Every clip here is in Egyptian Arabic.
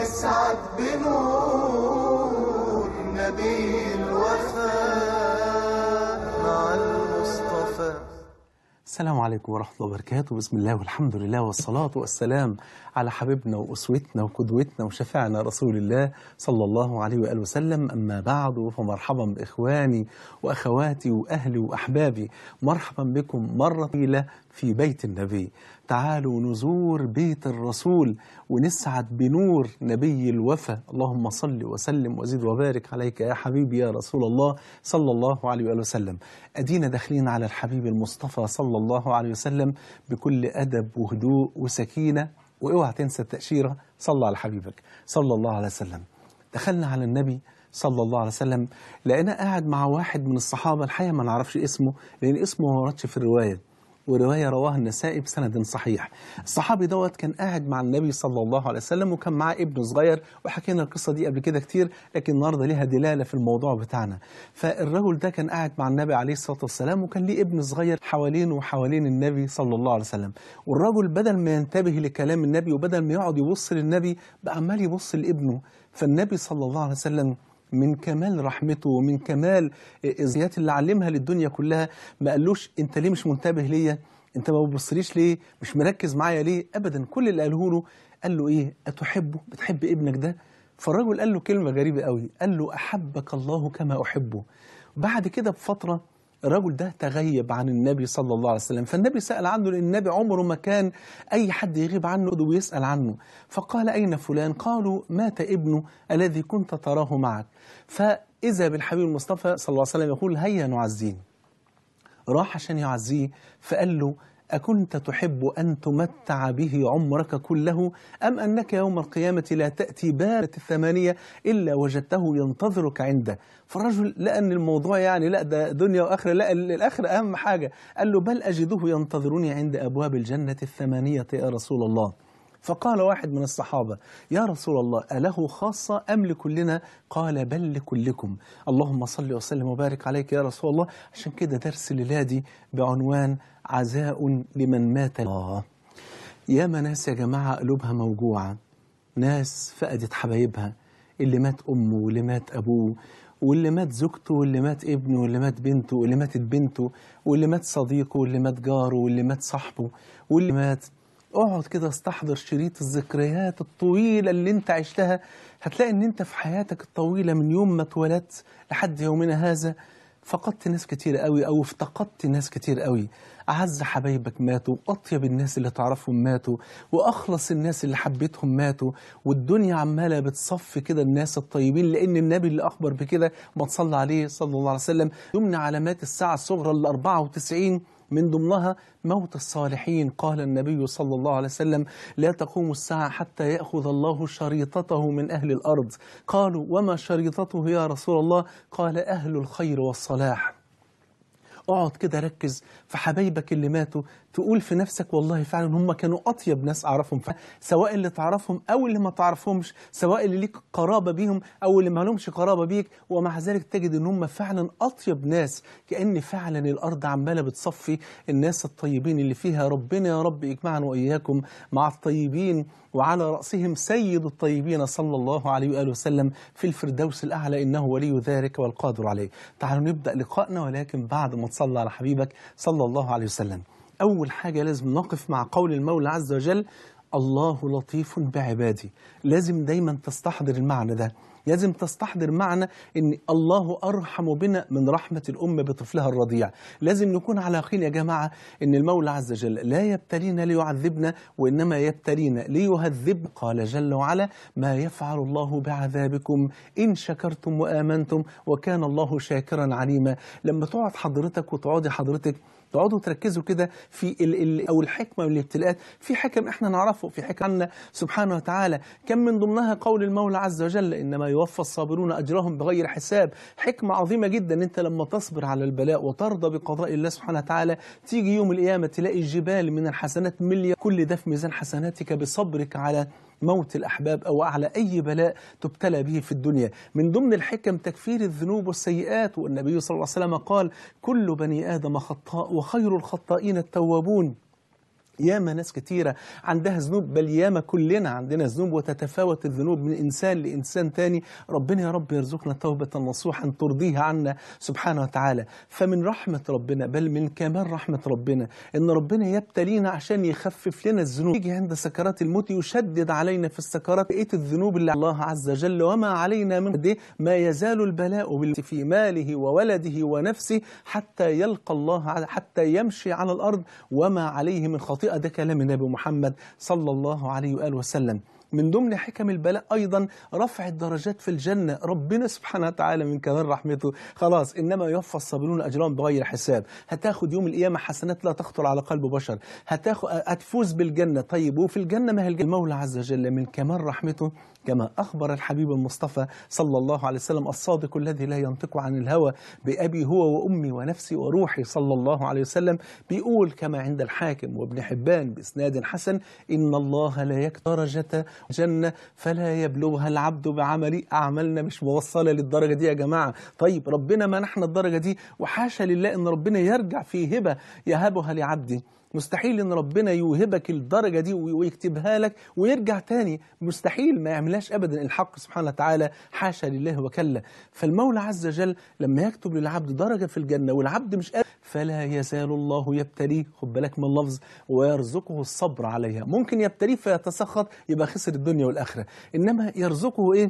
ونسعد بنور نبي الوفاء مع المصطفى السلام عليكم ورحمة الله وبركاته بسم الله والحمد لله والصلاة والسلام على حبيبنا وأسوتنا وقدوتنا وشفاعنا رسول الله صلى الله عليه وآله وسلم أما بعد فمرحبا بإخواني وأخواتي وأهلي وأحبابي مرحبا بكم مرة طويلة في بيت النبي تعالوا نزور بيت الرسول ونسعد بنور نبي الوفا اللهم صل وسلم وزد وبارك عليك يا حبيبي يا رسول الله صلى الله عليه وآله وسلم أدينا داخلين على الحبيب المصطفى صلى الله عليه وسلم بكل أدب وهدوء وسكينة واوعى تنسى التأشيرة صلى على حبيبك صلى الله عليه وسلم دخلنا على النبي صلى الله عليه وسلم لقينا قاعد مع واحد من الصحابة الحقيقة ما نعرفش اسمه لأن اسمه ما وردش في الرواية ورواية رواها النسائي بسند صحيح الصحابي دوت كان قاعد مع النبي صلى الله عليه وسلم وكان معاه ابن صغير وحكينا القصة دي قبل كده كتير لكن النهاردة ليها دلالة في الموضوع بتاعنا فالرجل ده كان قاعد مع النبي عليه الصلاة والسلام وكان ليه ابن صغير حوالينه وحوالين النبي صلى الله عليه وسلم والرجل بدل ما ينتبه لكلام النبي وبدل ما يقعد يبص للنبي بقى عمال يبص لابنه فالنبي صلى الله عليه وسلم من كمال رحمته ومن كمال الزيات اللي علمها للدنيا كلها ما قالوش انت ليه مش منتبه ليا انت ما بتبصليش ليه مش مركز معايا ليه ابدا كل اللي قاله له قال له ايه اتحبه بتحب ابنك ده فالرجل قال له كلمه غريبه قوي قال له احبك الله كما احبه بعد كده بفتره الرجل ده تغيب عن النبي صلى الله عليه وسلم فالنبي سأل عنه لأن النبي عمره ما كان أي حد يغيب عنه ويسأل عنه فقال أين فلان قالوا مات ابنه الذي كنت تراه معك فإذا بالحبيب المصطفى صلى الله عليه وسلم يقول هيا نعزيه راح عشان يعزيه فقال له أكنت تحب أن تمتع به عمرك كله أم أنك يوم القيامة لا تأتي بارة الثمانية إلا وجدته ينتظرك عنده فالرجل لقى أن الموضوع يعني لا ده دنيا وآخرة لا الآخرة أهم حاجة قال له بل أجده ينتظرني عند أبواب الجنة الثمانية يا رسول الله فقال واحد من الصحابة يا رسول الله أله خاصة أم لكلنا قال بل لكلكم اللهم صل وسلم وبارك عليك يا رسول الله عشان كده درس للادي بعنوان عزاء لمن مات الله يا ناس يا جماعة قلوبها موجوعة ناس فقدت حبايبها اللي مات أمه واللي مات أبوه واللي مات زوجته واللي مات ابنه واللي مات بنته واللي ماتت بنته واللي مات صديقه واللي مات جاره واللي مات صاحبه واللي مات اقعد كده استحضر شريط الذكريات الطويلة اللي انت عشتها هتلاقي ان انت في حياتك الطويلة من يوم ما اتولدت لحد يومنا هذا فقدت ناس كتير قوي او افتقدت ناس كتير قوي أعز حبايبك ماتوا وأطيب الناس اللي تعرفهم ماتوا وأخلص الناس اللي حبيتهم ماتوا والدنيا عمالة بتصفي كده الناس الطيبين لأن النبي اللي أخبر بكده ما تصلى عليه صلى الله عليه وسلم ضمن علامات الساعة الصغرى ال 94 من ضمنها موت الصالحين قال النبي صلى الله عليه وسلم لا تقوم الساعة حتى يأخذ الله شريطته من أهل الأرض قالوا وما شريطته يا رسول الله قال أهل الخير والصلاح اقعد كده ركز في حبايبك اللي ماتوا تقول في نفسك والله فعلا هم كانوا اطيب ناس اعرفهم سواء اللي تعرفهم او اللي ما تعرفهمش سواء اللي ليك قرابه بيهم او اللي ما لهمش قرابه بيك ومع ذلك تجد ان هم فعلا اطيب ناس كان فعلا الارض عماله بتصفي الناس الطيبين اللي فيها ربنا يا رب يجمعنا واياكم مع الطيبين وعلى راسهم سيد الطيبين صلى الله عليه واله وسلم في الفردوس الاعلى انه ولي ذلك والقادر عليه تعالوا نبدا لقائنا ولكن بعد ما تصلى على حبيبك صلى الله عليه وسلم أول حاجة لازم نقف مع قول المولى عز وجل الله لطيف بعباده لازم دايما تستحضر المعنى ده لازم تستحضر معنى ان الله ارحم بنا من رحمه الام بطفلها الرضيع لازم نكون على يقين يا جماعه ان المولى عز وجل لا يبتلينا ليعذبنا وانما يبتلينا ليهذب قال جل وعلا ما يفعل الله بعذابكم ان شكرتم وامنتم وكان الله شاكرا عليما لما تقعد حضرتك وتقعدي حضرتك تقعدوا تركزوا كده في ال ال او الحكمه من الابتلاءات في حكم احنا نعرفه في حكم عنا سبحانه وتعالى كم من ضمنها قول المولى عز وجل انما يوفى الصابرون اجرهم بغير حساب حكمه عظيمه جدا انت لما تصبر على البلاء وترضى بقضاء الله سبحانه وتعالى تيجي يوم القيامه تلاقي الجبال من الحسنات مليا كل ده في ميزان حسناتك بصبرك على موت الأحباب أو على أي بلاء تبتلى به في الدنيا من ضمن الحكم تكفير الذنوب والسيئات والنبي صلى الله عليه وسلم قال كل بني آدم خطاء وخير الخطائين التوابون ياما ناس كتيرة عندها ذنوب بل ياما كلنا عندنا ذنوب وتتفاوت الذنوب من إنسان لإنسان تاني ربنا يا رب يرزقنا توبة نصوحا ترضيها عنا سبحانه وتعالى فمن رحمة ربنا بل من كمال رحمة ربنا إن ربنا يبتلينا عشان يخفف لنا الذنوب يجي عند سكرات الموت يشدد علينا في السكرات بقية الذنوب اللي الله عز وجل وما علينا من دي ما يزال البلاء بال- في ماله وولده ونفسه حتى يلقى الله ع- حتى يمشي على الأرض وما عليه من خطيئة ده كلام النبي محمد صلى الله عليه وآله وسلم من ضمن حكم البلاء أيضا رفع الدرجات في الجنة ربنا سبحانه وتعالى من كمال رحمته خلاص إنما يوفى الصابرون أجرهم بغير حساب هتاخد يوم القيامة حسنات لا تخطر على قلب بشر هتاخد هتفوز بالجنة طيب وفي الجنة ما هي الجنة المولى عز وجل من كمال رحمته كما أخبر الحبيب المصطفى صلى الله عليه وسلم الصادق الذي لا ينطق عن الهوى بأبي هو وأمي ونفسي وروحي صلى الله عليه وسلم بيقول كما عند الحاكم وابن حبان بإسناد حسن إن الله لا يكتب درجة جنة فلا يبلغها العبد بعمل أعمالنا مش موصلة للدرجة دي يا جماعة طيب ربنا منحنا الدرجة دي وحاشا لله إن ربنا يرجع في هبة يهبها لعبده مستحيل ان ربنا يوهبك الدرجه دي وي- ويكتبها لك ويرجع تاني مستحيل ما يعملهاش ابدا الحق سبحانه وتعالى حاشا لله وكلا فالمولى عز وجل لما يكتب للعبد درجه في الجنه والعبد مش قادر فلا يزال الله يبتليه خد بالك من اللفظ ويرزقه الصبر عليها ممكن يبتليه فيتسخط يبقى خسر الدنيا والاخره انما يرزقه ايه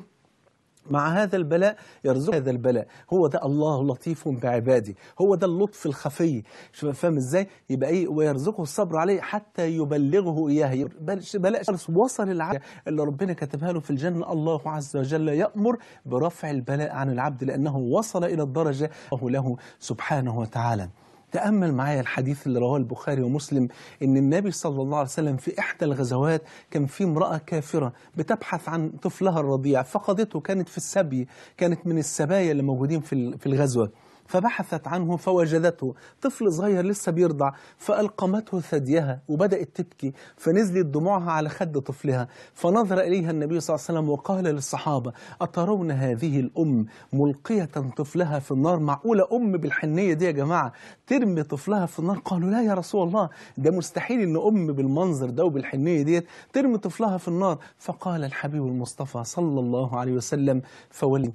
مع هذا البلاء يرزق هذا البلاء هو ده الله لطيف بعباده هو ده اللطف الخفي شوف فاهم ازاي يبقى ايه ويرزقه الصبر عليه حتى يبلغه اياه بل- بلاء وصل العبد اللي ربنا كتبها له في الجنه الله عز وجل يامر برفع البلاء عن العبد لانه وصل الى الدرجه الله له سبحانه وتعالى تأمل معايا الحديث اللي رواه البخاري ومسلم إن النبي صلى الله عليه وسلم في إحدى الغزوات كان في امرأة كافرة بتبحث عن طفلها الرضيع فقدته كانت في السبي كانت من السبايا اللي موجودين في ال- في الغزوة فبحثت عنه فوجدته طفل صغير لسه بيرضع فألقمته ثديها وبدأت تبكي فنزلت دموعها على خد طفلها فنظر إليها النبي صلى الله عليه وسلم وقال للصحابة أترون هذه الأم ملقية طفلها في النار معقولة أم بالحنية دي يا جماعة ترمي طفلها في النار قالوا لا يا رسول الله ده مستحيل إن أم بالمنظر ده وبالحنية ديت ترمي طفلها في النار فقال الحبيب المصطفى صلى الله عليه وسلم فولي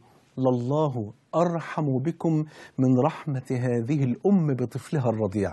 لله أرحم بكم من رحمة هذه الأم بطفلها الرضيع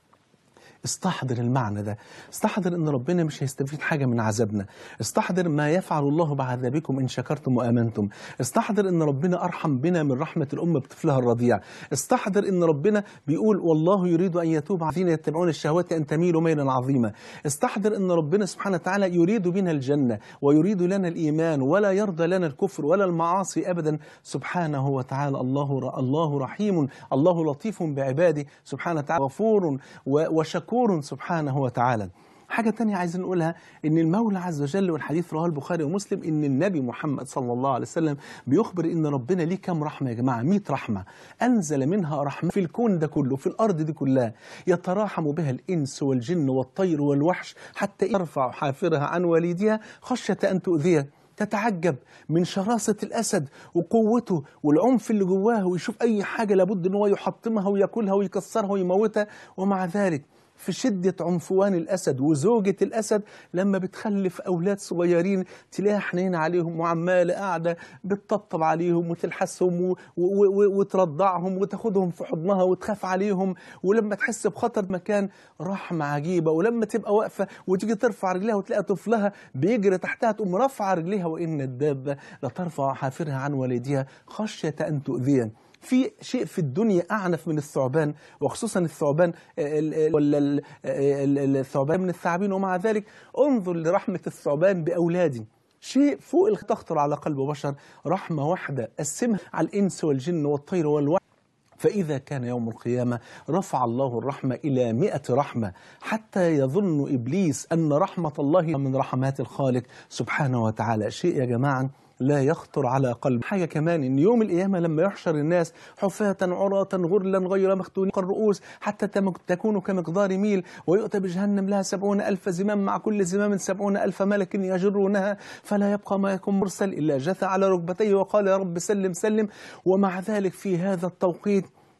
استحضر المعنى ده استحضر ان ربنا مش هيستفيد حاجه من عذابنا استحضر ما يفعل الله بعذابكم ان شكرتم وامنتم استحضر ان ربنا ارحم بنا من رحمه الام بطفلها الرضيع استحضر ان ربنا بيقول والله يريد ان يتوب على الذين يتبعون الشهوات ان تميلوا ميلا عظيما استحضر ان ربنا سبحانه وتعالى يريد بنا الجنه ويريد لنا الايمان ولا يرضى لنا الكفر ولا المعاصي ابدا سبحانه وتعالى الله الله رحيم الله لطيف بعباده سبحانه وتعالى غفور و- وشكور سبحانه وتعالى حاجة تانية عايزين نقولها إن المولى عز وجل والحديث رواه البخاري ومسلم إن النبي محمد صلى الله عليه وسلم بيخبر إن ربنا ليه كام رحمة يا جماعة 100 رحمة أنزل منها رحمة في الكون ده كله في الأرض دي كلها يتراحم بها الإنس والجن والطير والوحش حتى يرفع حافرها عن والدها خشية أن تؤذيه تتعجب من شراسة الأسد وقوته والعنف اللي جواه ويشوف أي حاجة لابد أن هو يحطمها وياكلها ويكسرها ويموتها ومع ذلك في شدة عنفوان الأسد وزوجة الأسد لما بتخلف أولاد صغيرين تلاقيها حنين عليهم وعمالة قاعدة بتطبطب عليهم وتلحسهم و- و- و- وترضعهم وتاخدهم في حضنها وتخاف عليهم ولما تحس بخطر مكان رحمة عجيبة ولما تبقى واقفة وتيجي ترفع رجلها وتلاقي طفلها بيجري تحتها تقوم رافعة رجليها وإن الدابة لترفع حافرها عن والدها خشية أن تؤذيه في شيء في الدنيا أعنف من الثعبان وخصوصا الثعبان ال- ال- ولا ال- ال- الثعبان من الثعابين ومع ذلك انظر لرحمة الثعبان بأولادي شيء فوق اللي تخطر على قلب بشر رحمة واحدة قسمها على الإنس والجن والطير والوحش فإذا كان يوم القيامة رفع الله الرحمة إلى مئة رحمة حتى يظن إبليس أن رحمة الله من رحمات الخالق سبحانه وتعالى شيء يا جماعة لا يخطر على قلب حاجة كمان إن يوم القيامة لما يحشر الناس حفاة عراة غرلا غير مختونين الرؤوس حتى تم- تكون كمقدار ميل ويؤتى بجهنم لها سبعون ألف زمام مع كل زمام سبعون ألف ملك يجرونها فلا يبقى ما يكون مرسل إلا جثى على ركبتيه وقال يا رب سلم سلم ومع ذلك في هذا التوقيت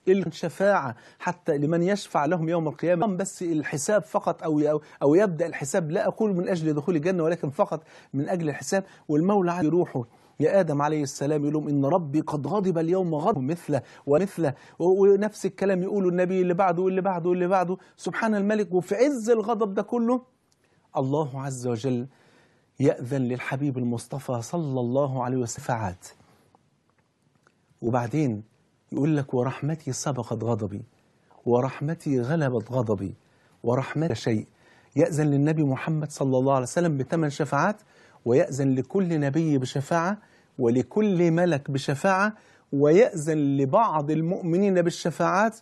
الشفاعة حتى لمن يشفع لهم يوم القيامة بس الحساب فقط أو, أو, أو يبدأ الحساب لا أقول من أجل دخول الجنة ولكن فقط من أجل الحساب والمولى عز يروحه يا آدم عليه السلام يقول لهم إن ربي قد غضب اليوم غضب مثله ومثله ونفس الكلام يقوله النبي اللي بعده واللي بعده واللي بعده سبحان الملك وفي عز الغضب ده كله الله عز وجل يأذن للحبيب المصطفى صلى الله عليه وسلم فعات وبعدين يقول لك ورحمتي سبقت غضبي ورحمتي غلبت غضبي ورحمتي شيء يأذن للنبي محمد صلى الله عليه وسلم بثمان شفاعات ويأذن لكل نبي بشفاعة ولكل ملك بشفاعة ويأذن لبعض المؤمنين بالشفاعات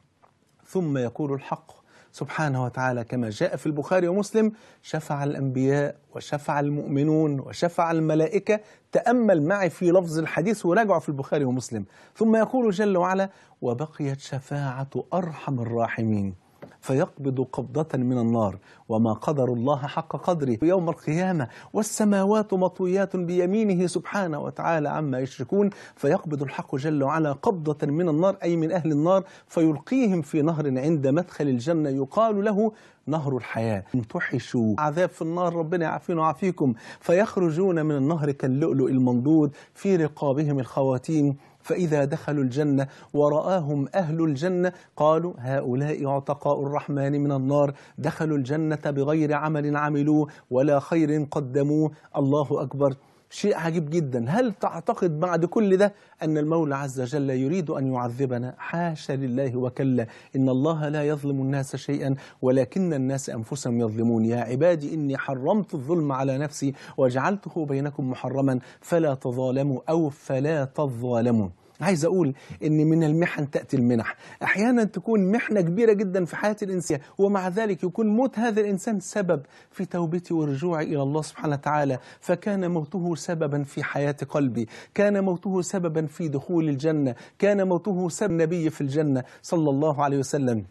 ثم يقول الحق سبحانه وتعالى كما جاء في البخاري ومسلم شفع الأنبياء وشفع المؤمنون وشفع الملائكة تأمل معي في لفظ الحديث وراجعه في البخاري ومسلم ثم يقول جل وعلا وبقيت شفاعة أرحم الراحمين فيقبض قبضة من النار وما قدر الله حق قدره يوم القيامة والسماوات مطويات بيمينه سبحانه وتعالى عما يشركون فيقبض الحق جل وعلا قبضة من النار أي من أهل النار فيلقيهم في نهر عند مدخل الجنة يقال له نهر الحياة امتحشوا عذاب في النار ربنا يعافينا ويعافيكم فيخرجون من النهر كاللؤلؤ المنضود في رقابهم الخواتيم فإذا دخلوا الجنة ورآهم أهل الجنة قالوا هؤلاء عتقاء الرحمن من النار دخلوا الجنة بغير عمل عملوه ولا خير قدموه الله أكبر شيء عجيب جدا هل تعتقد بعد كل ده أن المولى عز وجل يريد أن يعذبنا حاشا لله وكلا إن الله لا يظلم الناس شيئا ولكن الناس أنفسهم يظلمون يا عبادي إني حرمت الظلم على نفسي وجعلته بينكم محرما فلا تظالموا أو فلا تظالموا عايز أقول إن من المحن تأتي المنح أحيانا تكون محنة كبيرة جدا في حياة الإنسان ومع ذلك يكون موت هذا الإنسان سبب في توبتي ورجوعي إلى الله سبحانه وتعالى فكان موته سببا في حياة قلبي كان موته سببا في دخول الجنة كان موته سبب نبي في الجنة صلى الله عليه وسلم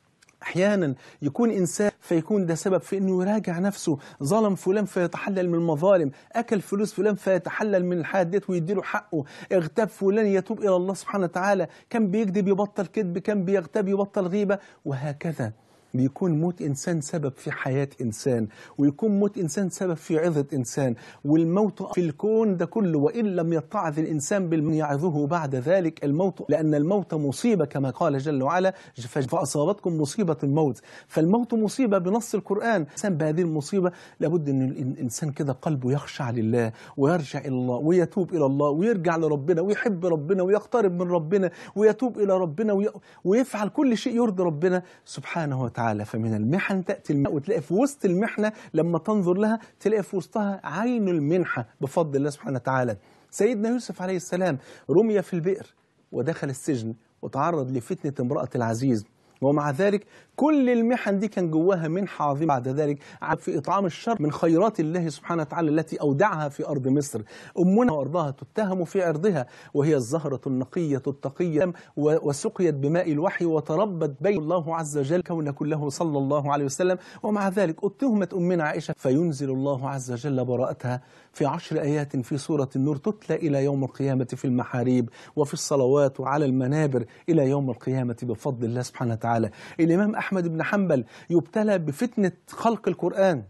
احيانا يكون انسان فيكون ده سبب في انه يراجع نفسه ظلم فلان فيتحلل من المظالم اكل فلوس فلان فيتحلل من الحياه ديت ويديله حقه اغتاب فلان يتوب الى الله سبحانه وتعالى كان بيكذب يبطل كذب كان بيغتاب يبطل غيبه وهكذا بيكون موت إنسان سبب في حياة إنسان ويكون موت إنسان سبب في عظة إنسان والموت في الكون ده كله وإن لم يتعظ الإنسان بالمن يعظه بعد ذلك الموت لأن الموت مصيبة كما قال جل وعلا فأصابتكم مصيبة الموت فالموت مصيبة بنص القرآن الإنسان بهذه المصيبة لابد أن الإنسان كده قلبه يخشع لله ويرجع إلى الله ويتوب إلى الله ويرجع لربنا ويحب ربنا ويقترب من ربنا ويتوب إلى ربنا وي... ويفعل كل شيء يرضي ربنا سبحانه وتعالى تعالى فمن المحن تأتي الماء وتلاقي في وسط المحنة لما تنظر لها تلاقي في وسطها عين المنحة بفضل الله سبحانه وتعالى سيدنا يوسف عليه السلام رمي في البئر ودخل السجن وتعرض لفتنة امرأة العزيز ومع ذلك كل المحن دي كان جواها منحة عظيمة بعد ذلك في إطعام الشر من خيرات الله سبحانه وتعالى التي أودعها في أرض مصر أمنا وأرضها تتهم في عرضها وهي الزهرة النقية التقية وسقيت بماء الوحي وتربت بين الله عز وجل كون كله صلى الله عليه وسلم ومع ذلك اتهمت أمنا عائشة فينزل الله عز وجل براءتها في عشر آيات في سورة النور تتلى إلى يوم القيامة في المحاريب وفي الصلوات وعلى المنابر إلى يوم القيامة بفضل الله سبحانه وتعالى الإمام أحمد بن حنبل يبتلى بفتنة خلق القرآن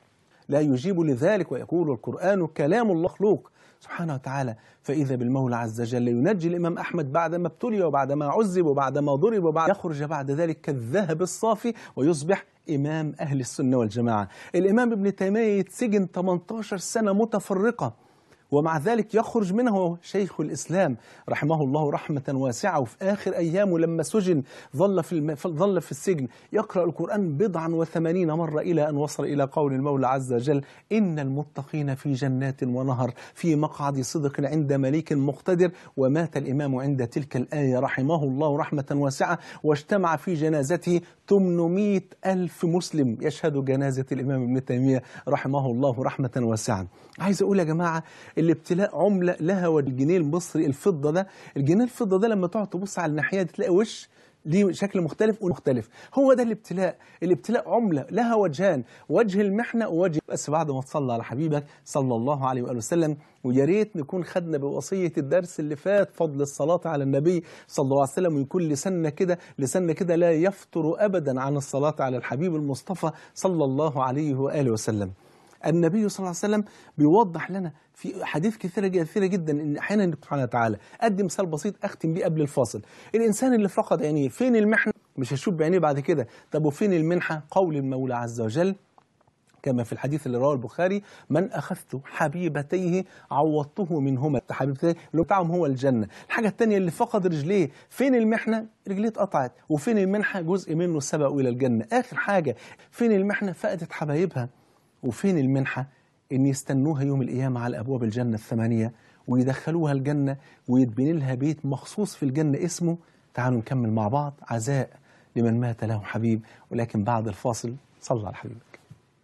لا يجيب لذلك ويقول القرآن كلام الله مخلوق سبحانه وتعالى فإذا بالمولى عز وجل ينجي الإمام أحمد بعدما ابتلي وبعدما عذب وبعدما ضرب وبعد يخرج بعد ذلك كالذهب الصافي ويصبح إمام أهل السنة والجماعة الإمام ابن تيمية يتسجن 18 سنة متفرقة ومع ذلك يخرج منه شيخ الإسلام رحمه الله رحمة واسعة وفي آخر أيامه لما سجن ظل في, الم... ظل في السجن يقرأ القرآن بضعا وثمانين مرة إلى أن وصل إلى قول المولى عز وجل إن المتقين في جنات ونهر في مقعد صدق عند مليك مقتدر ومات الإمام عند تلك الآية رحمه الله رحمة واسعة واجتمع في جنازته 800 ألف مسلم يشهد جنازة الإمام ابن تيمية رحمه الله رحمة واسعة عايز أقول يا جماعة الابتلاء عملة لها والجنيه المصري الفضة ده الجنيه الفضة ده لما تقعد تبص على الناحية دي تلاقي وش ليه شكل مختلف ومختلف هو ده الابتلاء الابتلاء عملة لها وجهان وجه المحنة ووجه بس بعد ما تصلى على حبيبك صلى الله عليه وآله وسلم ويا ريت نكون خدنا بوصية الدرس اللي فات فضل الصلاة على النبي صلى الله عليه وسلم ويكون لساننا كده لساننا كده لا يفتر أبدا عن الصلاة على الحبيب المصطفى صلى الله عليه وآله وسلم النبي صلى الله عليه وسلم بيوضح لنا في حديث كثيرة كثيرة جدا ان احيانا سبحانه وتعالى ادي مثال بسيط اختم بيه قبل الفاصل الانسان اللي فقد عينيه فين المحنه مش هشوف بعينيه بعد كده طب وفين المنحه قول المولى عز وجل كما في الحديث اللي رواه البخاري من اخذت حبيبتيه عوضته منهما حبيبتيه اللي بتاعهم هو الجنه الحاجه الثانيه اللي فقد رجليه فين المحنه رجليه اتقطعت وفين المنحه جزء منه سبق الى الجنه اخر حاجه فين المحنه فقدت حبايبها وفين المنحة إن يستنوها يوم القيامة على أبواب الجنة الثمانية ويدخلوها الجنة ويتبني لها بيت مخصوص في الجنة اسمه تعالوا نكمل مع بعض عزاء لمن مات له حبيب ولكن بعد الفاصل صلى على حبيبك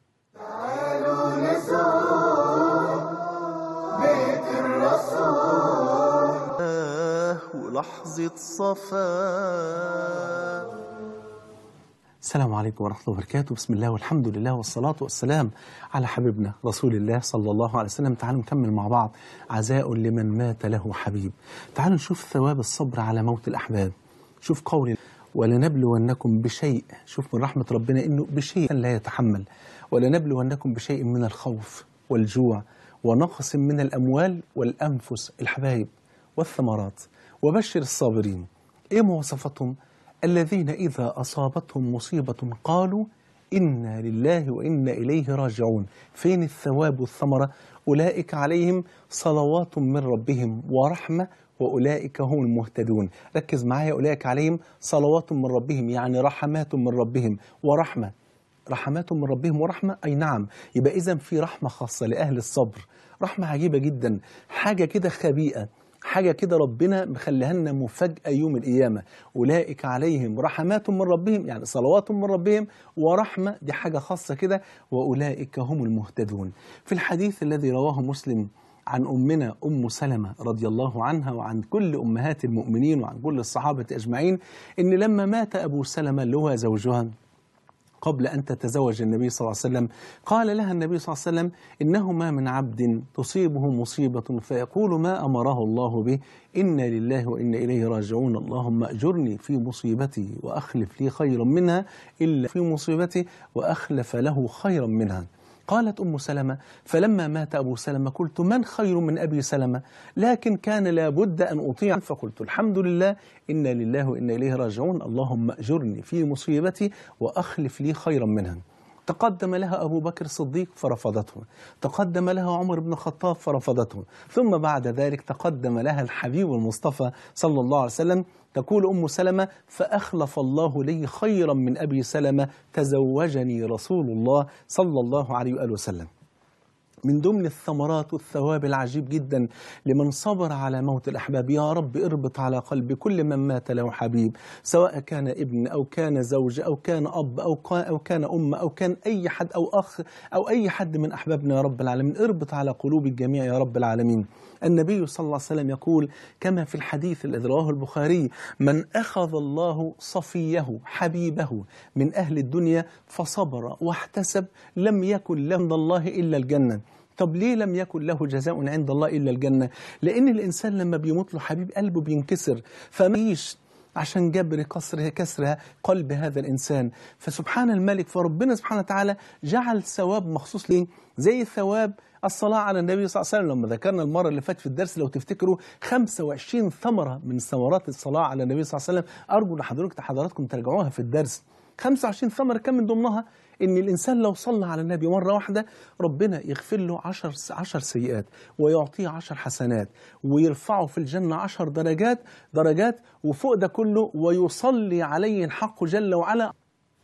بيت الرسول ولحظة صفاء السلام عليكم ورحمة الله وبركاته بسم الله والحمد لله والصلاة والسلام على حبيبنا رسول الله صلى الله عليه وسلم تعالوا نكمل مع بعض عزاء لمن مات له حبيب تعالوا نشوف ثواب الصبر على موت الأحباب شوف قول ولنبلونكم بشيء شوف من رحمة ربنا إنه بشيء لا يتحمل ولنبلونكم بشيء من الخوف والجوع ونقص من الأموال والأنفس الحبايب والثمرات وبشر الصابرين إيه مواصفاتهم الذين إذا أصابتهم مصيبة قالوا إنا لله وإنا إليه راجعون فين الثواب والثمرة أولئك عليهم صلوات من ربهم ورحمة وأولئك هم المهتدون ركز معايا أولئك عليهم صلوات من ربهم يعني رحمات من ربهم ورحمة رحمات من ربهم ورحمة أي نعم يبقى إذا في رحمة خاصة لأهل الصبر رحمة عجيبة جدا حاجة كده خبيئة حاجة كده ربنا مخليها لنا مفاجأة يوم القيامة أولئك عليهم رحمات من ربهم يعني صلوات من ربهم ورحمة دي حاجة خاصة كده وأولئك هم المهتدون في الحديث الذي رواه مسلم عن أمنا أم سلمة رضي الله عنها وعن كل أمهات المؤمنين وعن كل الصحابة أجمعين إن لما مات أبو سلمة اللي هو زوجها قبل أن تتزوج النبي صلى الله عليه وسلم قال لها النبي صلى الله عليه وسلم إنه ما من عبد تصيبه مصيبة فيقول ما أمره الله به إنا لله وإنا إليه راجعون اللهم أجرني في مصيبتي وأخلف لي خيرا منها إلا في مصيبتي وأخلف له خيرا منها قالت أم سلمة فلما مات أبو سلمة قلت من خير من أبي سلمة لكن كان لابد أن أطيع فقلت الحمد لله إنا لله وإنا إليه راجعون اللهم أجرني في مصيبتي وأخلف لي خيرا منها تقدم لها أبو بكر الصديق فرفضته تقدم لها عمر بن الخطاب فرفضته ثم بعد ذلك تقدم لها الحبيب المصطفى صلى الله عليه وسلم تقول أم سلمة فأخلف الله لي خيرا من أبي سلمة تزوجني رسول الله صلى الله عليه وآله وسلم من ضمن الثمرات والثواب العجيب جدا لمن صبر على موت الأحباب يا رب اربط على قلب كل من مات له حبيب سواء كان ابن أو كان زوج أو كان أب أو أو كان أم أو كان أي حد أو أخ أو أي حد من أحبابنا يا رب العالمين اربط على قلوب الجميع يا رب العالمين النبي صلى الله عليه وسلم يقول كما في الحديث الذي رواه البخاري من أخذ الله صفيه حبيبه من أهل الدنيا فصبر واحتسب لم يكن له من الله إلا الجنة طب ليه لم يكن له جزاء عند الله إلا الجنة لأن الإنسان لما بيموت له حبيب قلبه بينكسر فمعيش عشان جبر كسر كسر قلب هذا الإنسان فسبحان الملك فربنا سبحانه وتعالى جعل ثواب مخصوص ليه زي ثواب الصلاة على النبي صلى الله عليه وسلم لما ذكرنا المرة اللي فاتت في الدرس لو تفتكروا 25 ثمرة من ثمرات الصلاة على النبي صلى الله عليه وسلم أرجو أن حضرتك حضراتكم ترجعوها في الدرس 25 ثمرة كم من ضمنها ان الانسان لو صلى على النبي مره واحده ربنا يغفر له 10 10 سيئات ويعطيه 10 حسنات ويرفعه في الجنه 10 درجات درجات وفوق ده كله ويصلي عليه الحق جل وعلا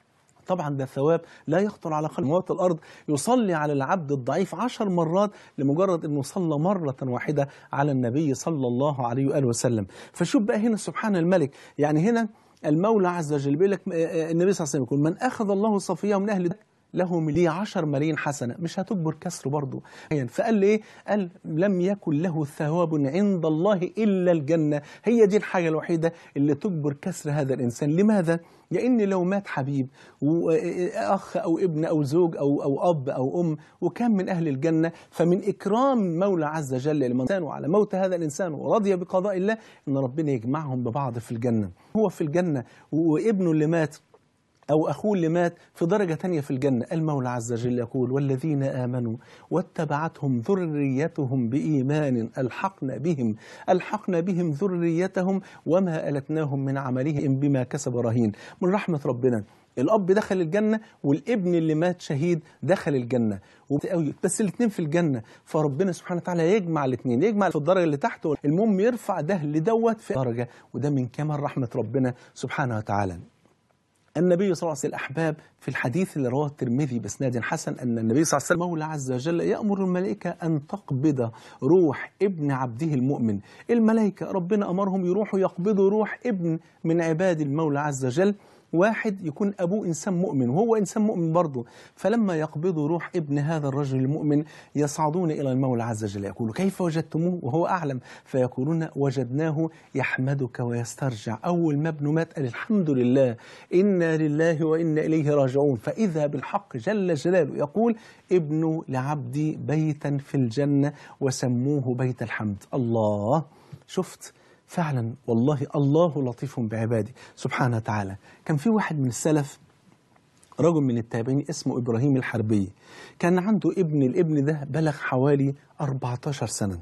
طبعا ده ثواب لا يخطر على قلب موت الأرض يصلي على العبد الضعيف عشر مرات لمجرد أنه صلى مرة واحدة على النبي صلى الله عليه وآله وسلم فشوف بقى هنا سبحان الملك يعني هنا المولى عز وجل بيقول لك النبي صلى الله عليه وسلم يقول من أخذ الله صفيه من أهل له ليه عشر ملايين حسنة مش هتجبر كسره برضه فقال لي إيه قال لم يكن له ثواب عند الله إلا الجنة هي دي الحاجة الوحيدة اللي تجبر كسر هذا الإنسان لماذا؟ لأن لو مات حبيب وأخ أو ابن أو زوج أو, أو أب أو أم وكان من أهل الجنة فمن إكرام مولى عز وجل للإنسان وعلى موت هذا الإنسان ورضي بقضاء الله إن ربنا يجمعهم ببعض في الجنة هو في الجنة وابنه اللي مات أو أخوه اللي مات في درجة تانية في الجنة المولى عز وجل يقول والذين آمنوا واتبعتهم ذريتهم بإيمان ألحقنا بهم ألحقنا بهم ذريتهم وما ألتناهم من عملهم بما كسب رهين من رحمة ربنا الأب دخل الجنة والابن اللي مات شهيد دخل الجنة بس الاثنين في الجنة فربنا سبحانه وتعالى يجمع الاثنين يجمع في الدرجة اللي تحت المهم يرفع ده لدوت في درجة وده من كمال رحمة ربنا سبحانه وتعالى النبي صلى الله عليه وسلم الأحباب في الحديث اللي رواه الترمذي بإسناد حسن أن النبي صلى الله عليه وسلم مولى عز وجل يأمر الملائكة أن تقبض روح ابن عبده المؤمن الملائكة ربنا أمرهم يروحوا يقبضوا روح ابن من عباد المولى عز وجل واحد يكون أبوه إنسان مؤمن وهو إنسان مؤمن برضه فلما يقبضوا روح ابن هذا الرجل المؤمن يصعدون إلى المولى عز وجل يقول كيف وجدتموه وهو أعلم فيقولون وجدناه يحمدك ويسترجع أول ما ابنه مات قال الحمد لله إنا لله وإنا إليه راجعون فإذا بالحق جل جلاله يقول ابن لعبدي بيتا في الجنة وسموه بيت الحمد الله شفت فعلا والله الله لطيف بعباده سبحانه وتعالى كان في واحد من السلف رجل من التابعين اسمه إبراهيم الحربي كان عنده ابن الابن ده بلغ حوالي 14 سنة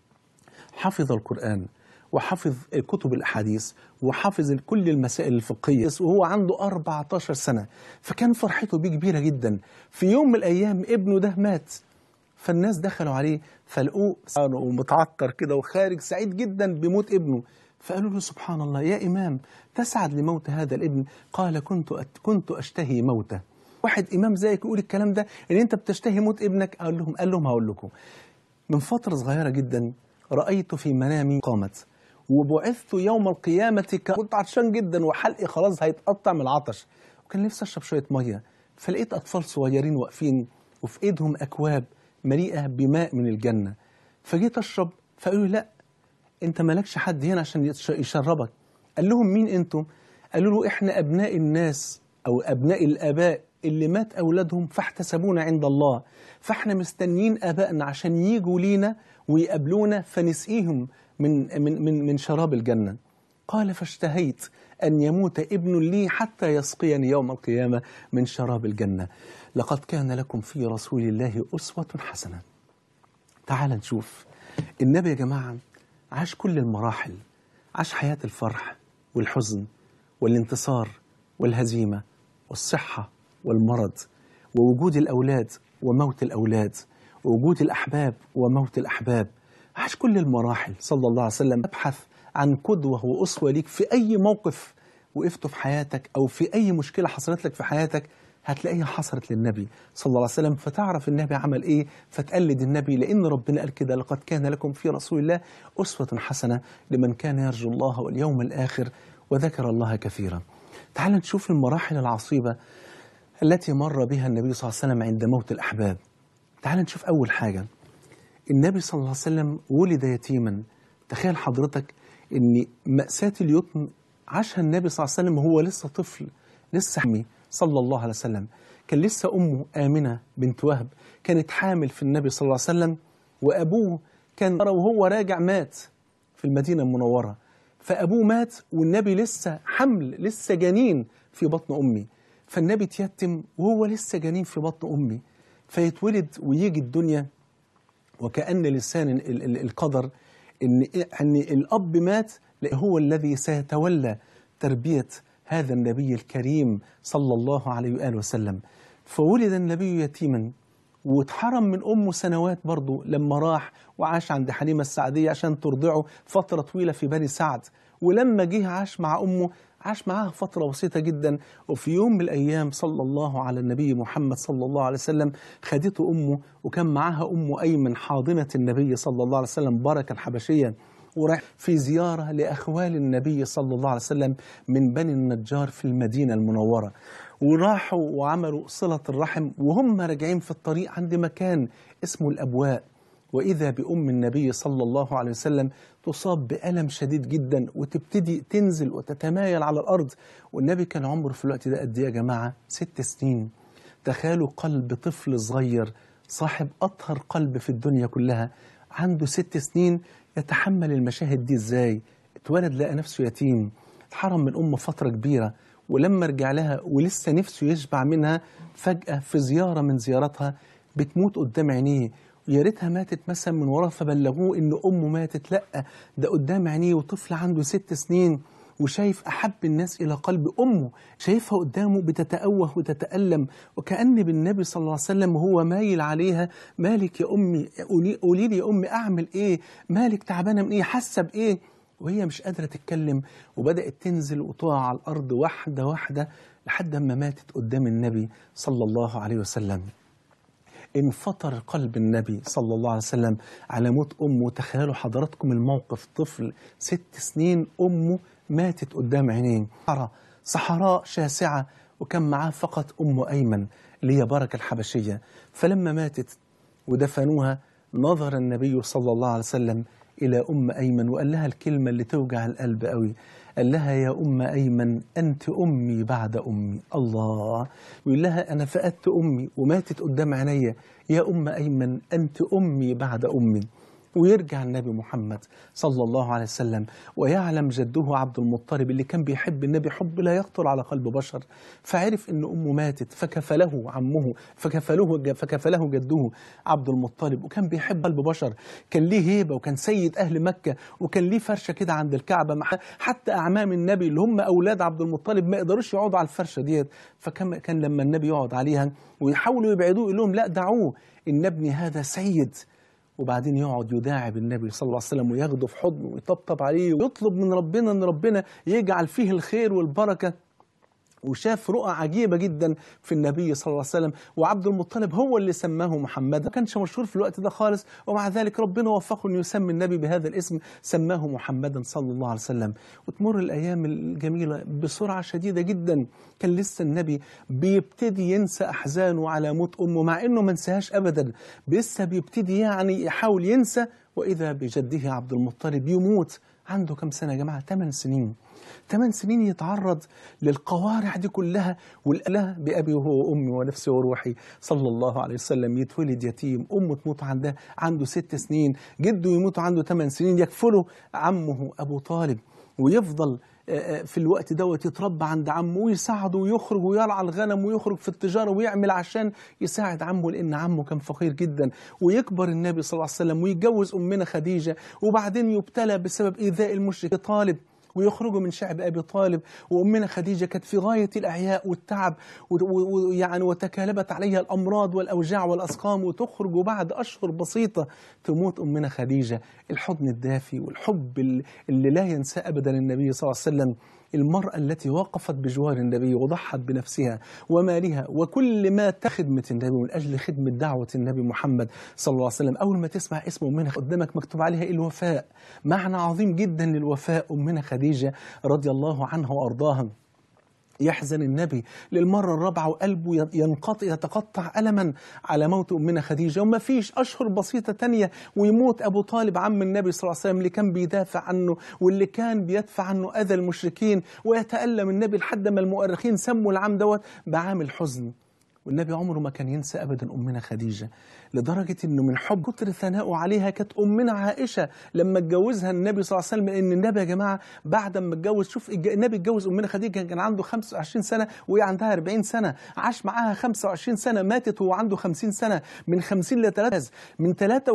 حفظ القرآن وحفظ كتب الأحاديث وحفظ كل المسائل الفقهية وهو عنده 14 سنة فكان فرحته بيه كبيرة جدا في يوم من الأيام ابنه ده مات فالناس دخلوا عليه فلقوه ومتعطر كده وخارج سعيد جدا بموت ابنه فقالوا له سبحان الله يا إمام تسعد لموت هذا الابن قال كنت كنت أشتهي موته واحد إمام زيك يقول الكلام ده إن أنت بتشتهي موت ابنك قال لهم قال لهم هقول لكم من فترة صغيرة جدا رأيت في منامي قامت وبعثت يوم القيامة كنت عطشان جدا وحلقي خلاص هيتقطع من العطش وكان نفسي أشرب شوية مية فلقيت أطفال صغيرين واقفين وفي إيدهم أكواب مليئة بماء من الجنة فجيت أشرب فقالوا لي لا أنت مالكش حد هنا عشان يشربك قال لهم مين أنتم قالوا له إحنا أبناء الناس أو أبناء الآباء اللي مات أولادهم فاحتسبونا عند الله فإحنا مستنيين آبائنا عشان يجوا لينا ويقابلونا فنسقيهم من, من, من, من شراب الجنة قال فاشتهيت أن يموت ابن لي حتى يسقيني يوم القيامة من شراب الجنة لقد كان لكم في رسول الله أسوة حسنة تعال نشوف النبي يا جماعة عاش كل المراحل عاش حياة الفرح والحزن والانتصار والهزيمة والصحة والمرض ووجود الأولاد وموت الأولاد ووجود الأحباب وموت الأحباب عاش كل المراحل صلى الله عليه وسلم ابحث عن قدوة وأسوة ليك في أي موقف وقفته في حياتك أو في أي مشكلة حصلت لك في حياتك هتلاقيها حصلت للنبي صلى الله عليه وسلم فتعرف النبي عمل إيه فتقلد النبي لأن ربنا قال كده لقد كان لكم في رسول الله أسوة حسنة لمن كان يرجو الله واليوم الآخر وذكر الله كثيرا تعال نشوف المراحل العصيبة التي مر بها النبي صلى الله عليه وسلم عند موت الأحباب تعال نشوف أول حاجة النبي صلى الله عليه وسلم ولد يتيما تخيل حضرتك ان مأساة اليتم عاشها النبي صلى الله عليه وسلم وهو لسه طفل لسه حمي صلى الله عليه وسلم كان لسه أمه آمنة بنت وهب كانت حامل في النبي صلى الله عليه وسلم وأبوه كان وهو راجع مات في المدينة المنورة فأبوه مات والنبي لسه حمل لسه جنين في بطن أمي فالنبي تيتم وهو لسه جنين في بطن أمي فيتولد ويجي الدنيا وكأن لسان ال- ال- القدر إن إن الأب مات هو الذي سيتولى تربية هذا النبي الكريم صلى الله عليه وآله وسلم فولد النبي يتيما واتحرم من أمه سنوات برضه لما راح وعاش عند حليمة السعدية عشان ترضعه فترة طويلة في بني سعد ولما جه عاش مع أمه عاش معاها فترة بسيطة جدا وفي يوم من الأيام صلى الله على النبي محمد صلى الله عليه وسلم خدته أمه وكان معاها أم أيمن حاضنة النبي صلى الله عليه وسلم بركة الحبشية ورايح في زيارة لأخوال النبي صلى الله عليه وسلم من بني النجار في المدينة المنورة وراحوا وعملوا صلة الرحم وهم راجعين في الطريق عند مكان اسمه الأبواء وإذا بأم النبي صلى الله عليه وسلم تصاب بألم شديد جدا وتبتدي تنزل وتتمايل على الأرض والنبي كان عمره في الوقت ده قد إيه يا جماعة ست سنين تخيلوا قلب طفل صغير صاحب أطهر قلب في الدنيا كلها عنده ست سنين يتحمل المشاهد دي إزاي اتولد لقى نفسه يتيم اتحرم من أمه فترة كبيرة ولما رجع لها ولسه نفسه يشبع منها فجأة في زيارة من زياراتها بتموت قدام عينيه يا ريتها ماتت مثلا من وراه فبلغوه ان امه ماتت لا ده قدام عينيه وطفل عنده ست سنين وشايف احب الناس الى قلب امه شايفها قدامه بتتأوه وتتألم وكأن بالنبي صلى الله عليه وسلم وهو مايل عليها مالك يا امي قولي قولي لي يا امي اعمل ايه مالك تعبانه من ايه حاسه بايه وهي مش قادره تتكلم وبدات تنزل وتقع على الارض واحده واحده لحد ما ماتت قدام النبي صلى الله عليه وسلم انفطر قلب النبي صلى الله عليه وسلم على موت أمه تخيلوا حضراتكم الموقف طفل ست سنين أمه ماتت قدام عينيه صحراء صحراء شاسعة وكان معاه فقط أم أيمن اللي هي بركة الحبشية فلما ماتت ودفنوها نظر النبي صلى الله عليه وسلم إلى أم أيمن وقال لها الكلمة اللي توجع القلب قوي قال لها يا أم أيمن أنت أمي بعد أمي الله يقول لها أنا فقدت أمي وماتت قدام عينيا يا أم أيمن أنت أمي بعد أمي ويرجع النبي محمد صلى الله عليه وسلم ويعلم جده عبد المطلب اللي كان بيحب النبي حب لا يخطر على قلب بشر فعرف ان امه ماتت فكفله عمه فكفله فكفله جده عبد المطلب وكان بيحب قلب بشر كان ليه هيبه وكان سيد اهل مكه وكان ليه فرشه كده عند الكعبه مع حتى اعمام النبي اللي هم اولاد عبد المطلب ما يقدروش يقعدوا على الفرشه ديت فكان كان لما النبي يقعد عليها ويحاولوا يبعدوه يقول لهم لا دعوه ان ابني هذا سيد وبعدين يقعد يداعب النبي صلى الله عليه وسلم وياخده في حضنه ويطبطب عليه ويطلب من ربنا ان ربنا يجعل فيه الخير والبركه وشاف رؤى عجيبة جدا في النبي صلى الله عليه وسلم وعبد المطلب هو اللي سماه محمد ما كانش مشهور في الوقت ده خالص ومع ذلك ربنا وفقه أن يسمي النبي بهذا الاسم سماه محمدا صلى الله عليه وسلم وتمر الأيام الجميلة بسرعة شديدة جدا كان لسه النبي بيبتدي ينسى أحزانه على موت أمه مع أنه ما انساهاش أبدا لسه بيبتدي يعني يحاول ينسى وإذا بجده عبد المطلب يموت عنده كم سنة يا جماعة 8 سنين ثمان سنين يتعرض للقوارع دي كلها والأله بأبي وهو وأمي ونفسي وروحي صلى الله عليه وسلم يتولد يتيم أمه تموت عنده عنده ست سنين جده يموت عنده ثمان سنين يكفله عمه أبو طالب ويفضل في الوقت دوت يتربى عند عمه ويساعده ويخرج ويرعى الغنم ويخرج في التجارة ويعمل عشان يساعد عمه لأن عمه كان فقير جدا ويكبر النبي صلى الله عليه وسلم ويتجوز أمنا خديجة وبعدين يبتلى بسبب إيذاء المشرك طالب ويخرجوا من شعب ابي طالب وامنا خديجه كانت في غايه الاعياء والتعب ويعني وتكالبت عليها الامراض والاوجاع والاسقام وتخرج وبعد اشهر بسيطه تموت امنا خديجه الحضن الدافي والحب اللي لا ينساه ابدا النبي صلى الله عليه وسلم المرأة التي وقفت بجوار النبي وضحت بنفسها ومالها وكل ما تخدمة النبي من أجل خدمة دعوة النبي محمد صلى الله عليه وسلم أول ما تسمع اسم أمنا قدامك مكتوب عليها الوفاء معنى عظيم جدا للوفاء أمنا خديجة رضي الله عنها وأرضاها يحزن النبي للمرة الرابعة وقلبه ينقطع يتقطع ألما على موت أمنا خديجة وما فيش أشهر بسيطة تانية ويموت أبو طالب عم النبي صلى الله عليه وسلم اللي كان بيدافع عنه واللي كان بيدفع عنه أذى المشركين ويتألم النبي لحد ما المؤرخين سموا العام دوت بعام الحزن والنبي عمره ما كان ينسى ابدا امنا خديجه لدرجه انه من حب كتر ثنائه عليها كانت امنا عائشه لما اتجوزها النبي صلى الله عليه وسلم لان النبي يا جماعه بعد ما اتجوز شوف النبي اتجوز امنا خديجه كان عنده 25 سنه وهي عندها 40 سنه عاش معاها 25 سنه ماتت وهو عنده 50 سنه من 50 ل 3 من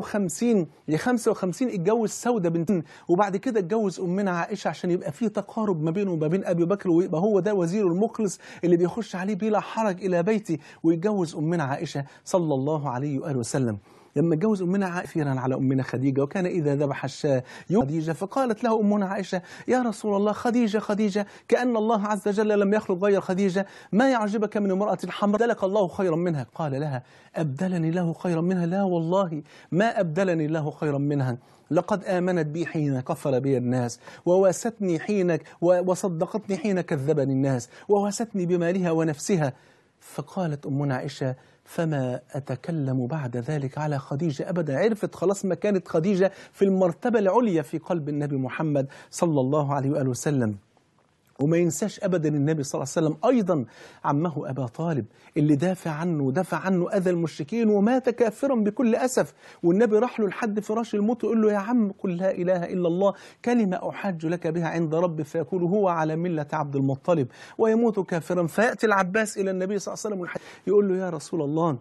53 ل 55 اتجوز سوده بنت وبعد كده اتجوز امنا عائشه عشان يبقى في تقارب ما بينه وما بين ابي بكر ويبقى هو ده وزيره المخلص اللي بيخش عليه بلا حرج الى بيتي ويتجوز أمنا عائشة صلى الله عليه وآله وسلم لما اتجوز امنا عائشة على امنا خديجه وكان اذا ذبح الشاة يوم خديجه فقالت له امنا عائشه يا رسول الله خديجه خديجه كان الله عز وجل لم يخلق غير خديجه ما يعجبك من امراه حمراء لك الله خيرا منها قال لها ابدلني له خيرا منها لا والله ما ابدلني الله خيرا منها لقد آمنت بي حين كفر بي الناس وواستني حين وصدقتني حين كذبني الناس وواستني بمالها ونفسها فقالت أمنا عائشة فما أتكلم بعد ذلك على خديجة أبدا عرفت خلاص ما كانت خديجة في المرتبة العليا في قلب النبي محمد صلى الله عليه وآله وسلم وما ينساش ابدا النبي صلى الله عليه وسلم ايضا عمه ابا طالب اللي دافع عنه ودافع عنه اذى المشركين ومات كافرا بكل اسف والنبي راح له لحد فراش الموت ويقول له يا عم قل لا اله الا الله كلمه احاج لك بها عند ربي فيقول هو على مله عبد المطلب ويموت كافرا فياتي العباس الى النبي صلى الله عليه وسلم يقول له يا رسول الله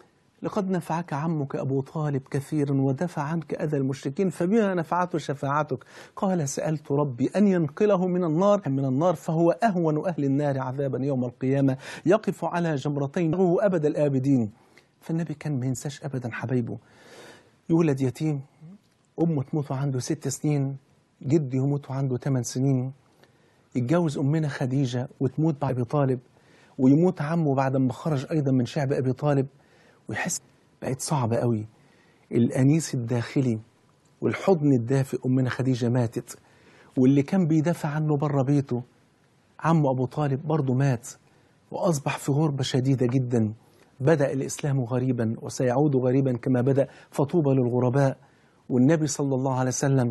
لقد نفعك عمك أبو طالب كثيرا ودفع عنك أذى المشركين فبما نفعته شفاعتك قال سألت ربي أن ينقله من النار من النار فهو أهون أهل النار عذابا يوم القيامة يقف على جمرتين هو أبد الآبدين فالنبي كان ما ينساش أبدا حبايبه يولد يتيم أمه تموت عنده ست سنين جده يموت عنده ثمان سنين يتجوز أمنا خديجة وتموت بعد أبي طالب ويموت عمه بعد ما خرج أيضا من شعب أبي طالب ويحس بقت صعبة قوي الأنيس الداخلي والحضن الدافئ أمنا خديجة ماتت واللي كان بيدافع عنه بره بيته عمه أبو طالب برضه مات وأصبح في غربة شديدة جدا بدأ الإسلام غريبا وسيعود غريبا كما بدأ فطوبى للغرباء والنبي صلى الله عليه وسلم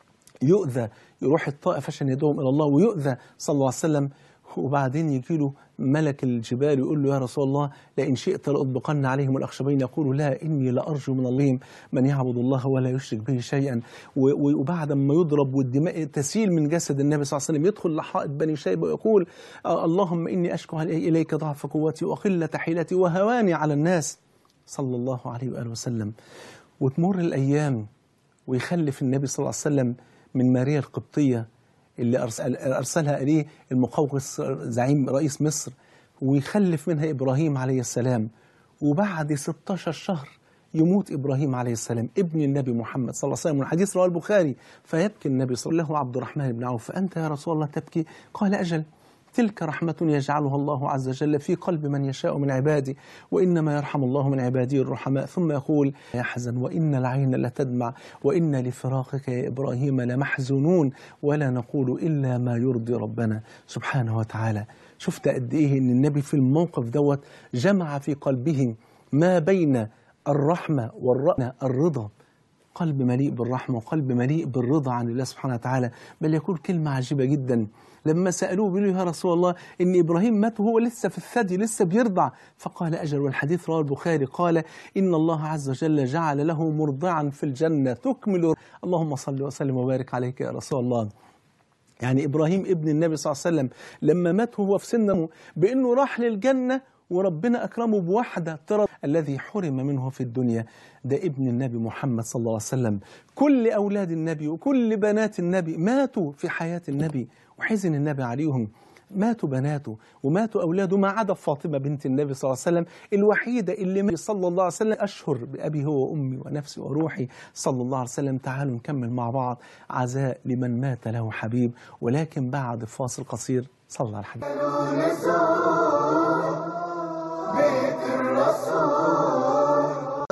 يؤذى يروح الطائف عشان يدعوهم إلى الله ويؤذى صلى الله عليه وسلم وبعدين يجي له ملك الجبال يقول له يا رسول الله لئن شئت لأطبقن عليهم الأخشبين يقول لا إني لأرجو من الله من يعبد الله ولا يشرك به شيئا وبعد ما يضرب والدماء تسيل من جسد النبي صلى الله عليه وسلم يدخل لحائط بني شيبة ويقول اللهم إني أشكو إليك ضعف قوتي وقلة حيلتي وهواني على الناس صلى الله عليه وآله وسلم وتمر الأيام ويخلف النبي صلى الله عليه وسلم من ماريا القبطية اللي أرسل أرسلها إليه المقوقس زعيم رئيس مصر ويخلف منها إبراهيم عليه السلام وبعد 16 شهر يموت إبراهيم عليه السلام ابن النبي محمد صلى الله عليه وسلم والحديث رواه البخاري فيبكي النبي صلى الله عليه وسلم عبد الرحمن بن عوف فأنت يا رسول الله تبكي قال أجل تلك رحمة يجعلها الله عز وجل في قلب من يشاء من عباده وإنما يرحم الله من عباده الرحماء ثم يقول يحزن وإن العين لتدمع وإن لفراقك يا إبراهيم لمحزونون ولا نقول إلا ما يرضي ربنا سبحانه وتعالى شفت قد إيه إن النبي في الموقف دوت جمع في قلبه ما بين الرحمة والرأنة الرضا قلب مليء بالرحمة وقلب مليء بالرضا عن الله سبحانه وتعالى بل يقول كلمة عجيبة جدا لما سألوه بيقولوا يا رسول الله إن إبراهيم مات وهو لسه في الثدي لسه بيرضع فقال أجل والحديث رواه البخاري قال إن الله عز وجل جعل له مرضعا في الجنة تكمل اللهم صل وسلم وبارك عليك يا رسول الله يعني إبراهيم ابن النبي صلى الله عليه وسلم لما مات وهو في سنه بأنه راح للجنة وربنا أكرمه بوحدة ترى الذي حرم منه في الدنيا ده ابن النبي محمد صلى الله عليه وسلم كل أولاد النبي وكل بنات النبي ماتوا في حياة النبي وحزن النبي عليهم ماتوا بناته وماتوا أولاده ما عدا فاطمة بنت النبي صلى الله عليه وسلم الوحيدة اللي مات صلى الله عليه وسلم أشهر بأبي هو وأمي ونفسي وروحي صلى الله عليه وسلم تعالوا نكمل مع بعض عزاء لمن مات له حبيب ولكن بعد فاصل قصير صلى على الحبيب بيت الرسول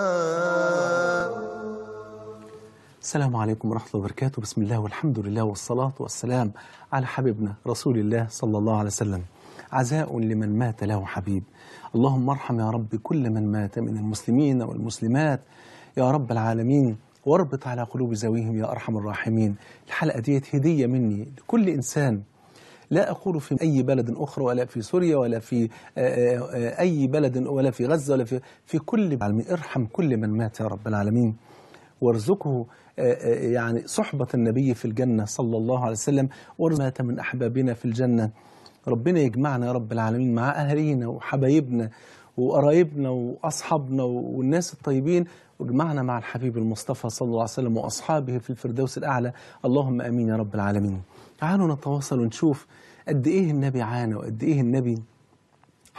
السلام عليكم ورحمة الله وبركاته بسم الله والحمد لله والصلاة والسلام على حبيبنا رسول الله صلى الله عليه وسلم عزاء لمن مات له حبيب اللهم ارحم يا رب كل من مات من المسلمين والمسلمات يا رب العالمين واربط على قلوب ذويهم يا أرحم الراحمين الحلقة ديت هدية مني لكل إنسان لا أقول في أي بلد أخرى ولا في سوريا ولا في آه، آه، أي بلد ولا في غزة ولا في في كل العالمين ارحم كل من مات يا رب العالمين وارزقه آه، آه، يعني صحبة النبي في الجنة صلى الله عليه وسلم وارزق من أحبابنا في الجنة ربنا يجمعنا يا رب العالمين مع أهالينا وحبايبنا وقرايبنا وأصحابنا والناس الطيبين واجمعنا مع الحبيب المصطفى صلى الله عليه وسلم وأصحابه في الفردوس الأعلى اللهم أمين يا رب العالمين تعالوا نتواصل ونشوف قد إيه النبي عانى وقد إيه النبي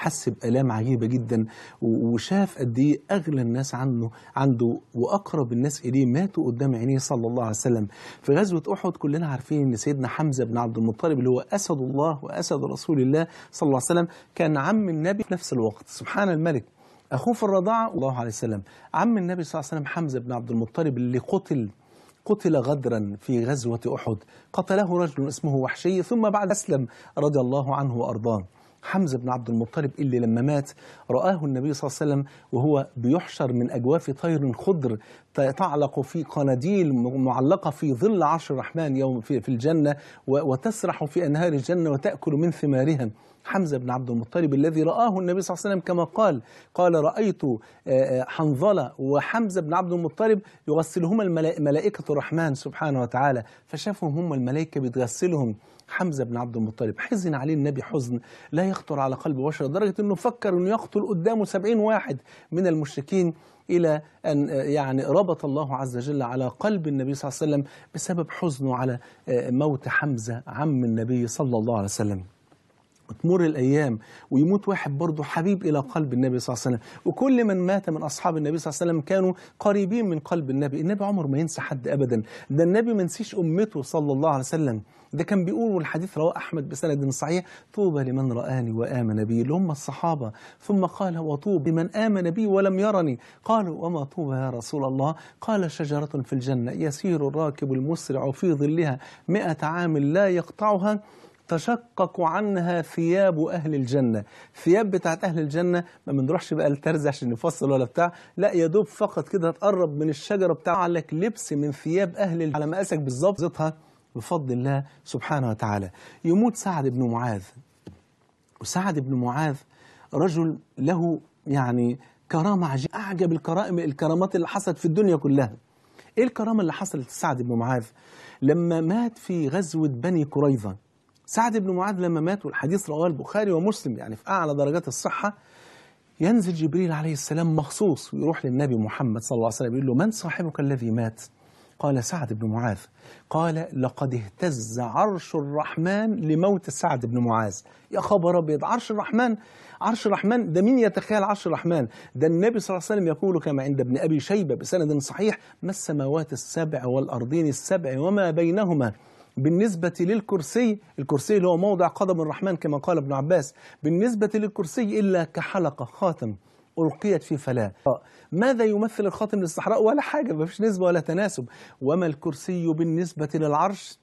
حس بآلام عجيبة جدا و- وشاف قد إيه أغلى الناس عنه عنده وأقرب الناس إليه ماتوا قدام عينيه صلى الله عليه وسلم في غزوة أحد كلنا عارفين إن سيدنا حمزة بن عبد المطلب اللي هو أسد الله وأسد رسول الله صلى الله عليه وسلم كان عم النبي في نفس الوقت سبحان الملك أخوه في الرضاعة الله عليه وسلم عم النبي صلى الله عليه وسلم حمزة بن عبد المطلب اللي قتل قتل غدرا في غزوة أحد قتله رجل اسمه وحشي ثم بعد أسلم رضي الله عنه وأرضاه حمزة بن عبد المطلب اللي لما مات رآه النبي صلى الله عليه وسلم وهو بيحشر من أجواف طير خضر ت- تعلق في قناديل م- معلقة في ظل عرش الرحمن يوم في, في الجنة و- وتسرح في أنهار الجنة وتأكل من ثمارها حمزة بن عبد المطلب الذي رآه النبي صلى الله عليه وسلم كما قال قال رأيت آه، آه، حنظلة وحمزة بن عبد المطلب يغسلهما الملا- ملائكة الرحمن سبحانه وتعالى فشافهم هم الملائكة بتغسلهم حمزة بن عبد المطلب حزن عليه النبي حزن لا يخطر على قلب بشر لدرجة أنه فكر أنه يقتل قدامه سبعين واحد من المشركين إلى أن آه، يعني ربط الله عز وجل على قلب النبي صلى الله عليه وسلم بسبب حزنه على آه، موت حمزة عم النبي صلى الله عليه وسلم وتمر الايام ويموت واحد برضه حبيب الى قلب النبي صلى الله عليه وسلم وكل من مات من اصحاب النبي صلى الله عليه وسلم كانوا قريبين من قلب النبي النبي عمره ما ينسى حد ابدا ده النبي ما نسيش امته صلى الله عليه وسلم ده كان بيقول والحديث رواه احمد بسند صحيح طوبى لمن رآني وآمن بي اللي هم الصحابه ثم قال وطوب لمن آمن بي ولم يرني قالوا وما طوبى يا رسول الله قال شجرة في الجنة يسير الراكب المسرع في ظلها مئة عام لا يقطعها تشقق عنها ثياب أهل الجنة ثياب بتاعت أهل الجنة ما بنروحش بقى الترز عشان نفصل ولا بتاع لا يا دوب فقط كده تقرب من الشجرة بتاع لك لبس من ثياب أهل الجنة على مقاسك بالظبط زيتها بفضل الله سبحانه وتعالى يموت سعد بن معاذ وسعد بن معاذ رجل له يعني كرامة عجيبة أعجب الكرائم الكرامات اللي حصلت في الدنيا كلها إيه الكرامة اللي حصلت لسعد بن معاذ لما مات في غزوة بني قريظة سعد بن معاذ لما مات والحديث رواه البخاري ومسلم يعني في أعلى درجات الصحة ينزل جبريل عليه السلام مخصوص ويروح للنبي محمد صلى الله عليه وسلم يقول له من صاحبك الذي مات قال سعد بن معاذ قال لقد اهتز عرش الرحمن لموت سعد بن معاذ يا خبر ابيض عرش الرحمن عرش الرحمن ده مين يتخيل عرش الرحمن ده النبي صلى الله عليه وسلم يقول كما عند ابن ابي شيبه بسند صحيح ما السماوات السبع والارضين السبع وما بينهما بالنسبة للكرسي الكرسي اللي هو موضع قدم الرحمن كما قال ابن عباس بالنسبة للكرسي إلا كحلقة خاتم ألقيت في فلاة ماذا يمثل الخاتم للصحراء ولا حاجة ما فيش نسبة ولا تناسب وما الكرسي بالنسبة للعرش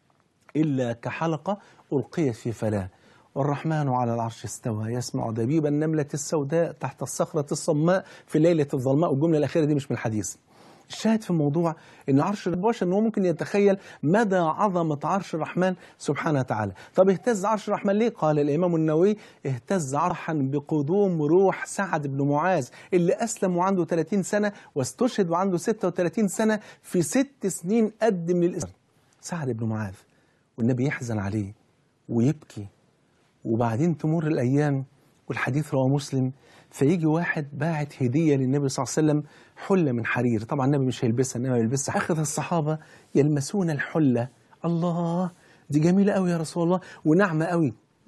إلا كحلقة ألقيت في فلاة والرحمن على العرش استوى يسمع دبيب النملة السوداء تحت الصخرة الصماء في ليلة الظلماء والجملة الأخيرة دي مش من الحديث الشاهد في الموضوع ان عرش البشر ان هو ممكن يتخيل مدى عظمه عرش الرحمن سبحانه وتعالى طب اهتز عرش الرحمن ليه قال الامام النووي اهتز عرحا بقدوم روح سعد بن معاذ اللي اسلم وعنده 30 سنه واستشهد وعنده 36 سنه في ست سنين قد من الاسلام سعد بن معاذ والنبي يحزن عليه ويبكي وبعدين تمر الايام والحديث رواه مسلم فيجي واحد باعت هديه للنبي صلى الله عليه وسلم حله من حرير طبعا النبي مش هيلبسها انما يلبسها اخذ الصحابه يلمسون الحله الله دي جميله قوي يا رسول الله وناعمه قوي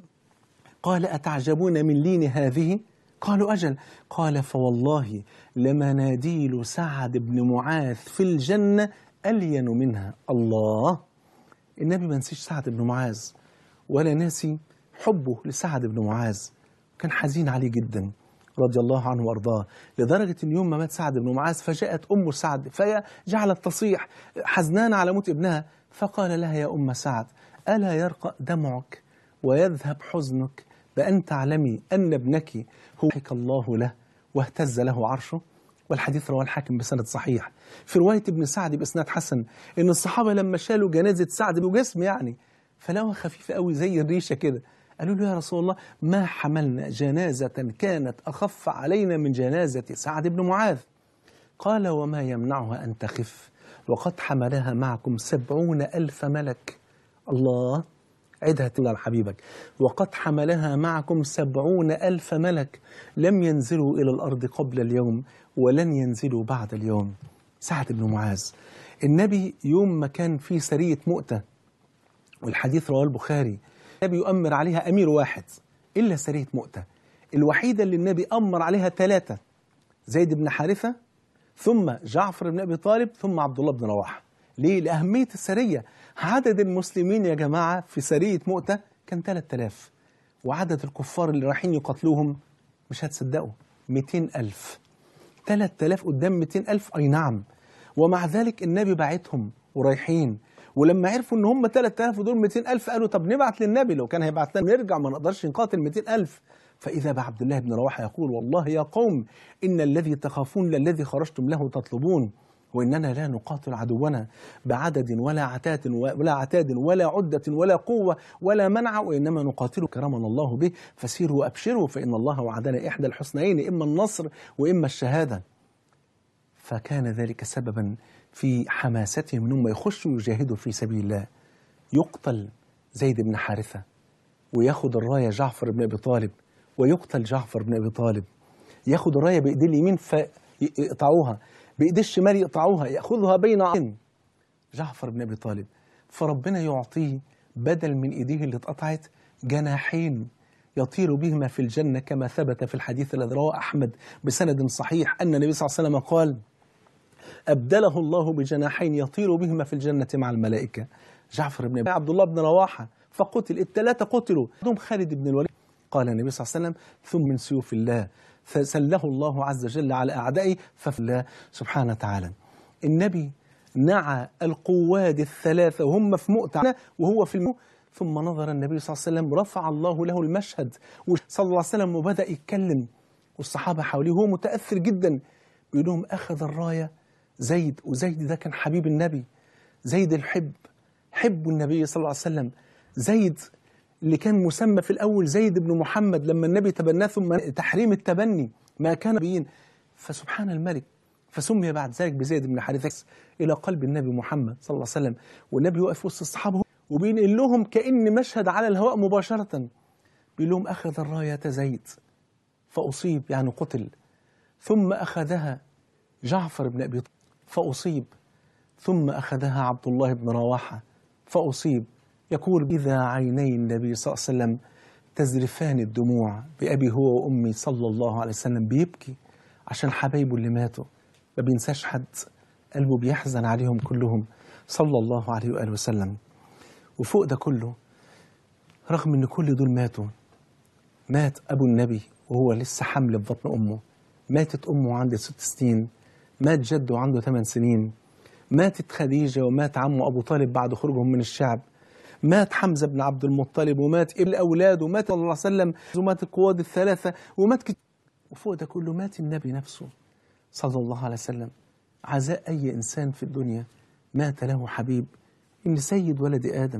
قال اتعجبون من لين هذه قالوا اجل قال فوالله لمناديل سعد بن معاذ في الجنه الين منها الله النبي ما نسيش سعد بن معاذ ولا ناسي حبه لسعد بن معاذ كان حزين عليه جدا رضي الله عنه وارضاه لدرجه ان يوم ما مات سعد بن معاذ فجاءت ام سعد فجعلت تصيح حزنانه على موت ابنها فقال لها يا ام سعد الا يرقى دمعك ويذهب حزنك بان تعلمي ان ابنك هو حك الله له واهتز له عرشه والحديث رواه الحاكم بسند صحيح في روايه ابن سعد باسناد حسن ان الصحابه لما شالوا جنازه سعد بجسم يعني فلوها خفيفه قوي زي الريشه كده قالوا له يا رسول الله ما حملنا جنازة كانت أخف علينا من جنازة سعد بن معاذ قال وما يمنعها أن تخف وقد حملها معكم سبعون ألف ملك الله عدها تقول حبيبك وقد حملها معكم سبعون ألف ملك لم ينزلوا إلى الأرض قبل اليوم ولن ينزلوا بعد اليوم سعد بن معاذ النبي يوم ما كان في سرية مؤتة والحديث رواه البخاري النبي يؤمر عليها أمير واحد إلا سرية مؤتة الوحيدة اللي النبي أمر عليها ثلاثة زيد بن حارثة ثم جعفر بن أبي طالب ثم عبد الله بن رواحة ليه؟ لأهمية السرية عدد المسلمين يا جماعة في سرية مؤتة كان 3000 وعدد الكفار اللي رايحين يقاتلوهم مش هتصدقوا 200 ألف 3000 قدام 200 ألف أي نعم ومع ذلك النبي بعتهم ورايحين ولما عرفوا ان هم 3000 ودول 200 ألف قالوا طب نبعت للنبي لو كان هيبعت لنا نرجع ما نقدرش نقاتل 200 ألف فإذا بعبد الله بن رواحة يقول والله يا قوم إن الذي تخافون للذي خرجتم له تطلبون وإننا لا نقاتل عدونا بعدد ولا عتاد ولا عتاد ولا عدة ولا قوة ولا منع وإنما نقاتل كرمنا الله به فسيروا وأبشروا فإن الله وعدنا إحدى الحسنيين إما النصر وإما الشهادة فكان ذلك سببا في حماستهم انهم يخشوا يجاهدوا في سبيل الله يقتل زيد بن حارثه وياخد الرايه جعفر بن ابي طالب ويقتل جعفر بن ابي طالب ياخد الرايه بايديه اليمين فيقطعوها بايديه الشمال يقطعوها ياخذها بين عين جعفر بن ابي طالب فربنا يعطيه بدل من ايديه اللي اتقطعت جناحين يطير بهما في الجنه كما ثبت في الحديث الذي رواه احمد بسند صحيح ان النبي صلى الله عليه وسلم قال أبدله الله بجناحين يطير بهما في الجنة مع الملائكة جعفر بن عبد الله بن رواحة فقتل الثلاثة قتلوا دوم خالد بن الوليد قال النبي صلى الله عليه وسلم ثم من سيوف الله فسله الله عز وجل على أعدائه فالله سبحانه وتعالى النبي نعى القواد الثلاثة وهم في مؤتة وهو في المو ثم نظر النبي صلى الله عليه وسلم رفع الله له المشهد صلى الله عليه وسلم وبدأ يتكلم والصحابة حواليه هو متأثر جدا بيقول لهم أخذ الراية زيد وزيد ده كان حبيب النبي زيد الحب حب النبي صلى الله عليه وسلم زيد اللي كان مسمى في الأول زيد بن محمد لما النبي تبناه ثم تحريم التبني ما كان نبيين فسبحان الملك فسمي بعد ذلك بزيد بن حارثة إلى قلب النبي محمد صلى الله عليه وسلم والنبي واقف وسط الصحابة وبينقل لهم كأن مشهد على الهواء مباشرة بيقول لهم أخذ الراية زيد فأصيب يعني قتل ثم أخذها جعفر بن أبي طالب فأصيب ثم أخذها عبد الله بن رواحة فأصيب يقول إذا عيني النبي صلى الله عليه وسلم تزرفان الدموع بأبي هو وأمي صلى الله عليه وسلم بيبكي عشان حبايبه اللي ماتوا ما بينساش حد قلبه بيحزن عليهم كلهم صلى الله عليه وآله وسلم وفوق ده كله رغم ان كل دول ماتوا مات ابو النبي وهو لسه حمل في بطن امه ماتت امه عنده ست سنين مات جده عنده ثمان سنين ماتت خديجه ومات عمه ابو طالب بعد خروجهم من الشعب مات حمزه بن عبد المطلب ومات ابن اولاده ومات صلى الله عليه وسلم ومات القواد الثلاثه ومات كت... وفوق ده كله مات النبي نفسه صلى الله عليه وسلم عزاء اي انسان في الدنيا مات له حبيب ان سيد ولد ادم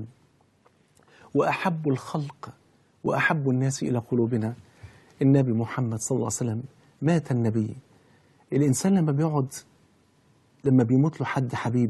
واحب الخلق واحب الناس الى قلوبنا النبي محمد صلى الله عليه وسلم مات النبي الانسان لما بيقعد لما بيموت له حد حبيب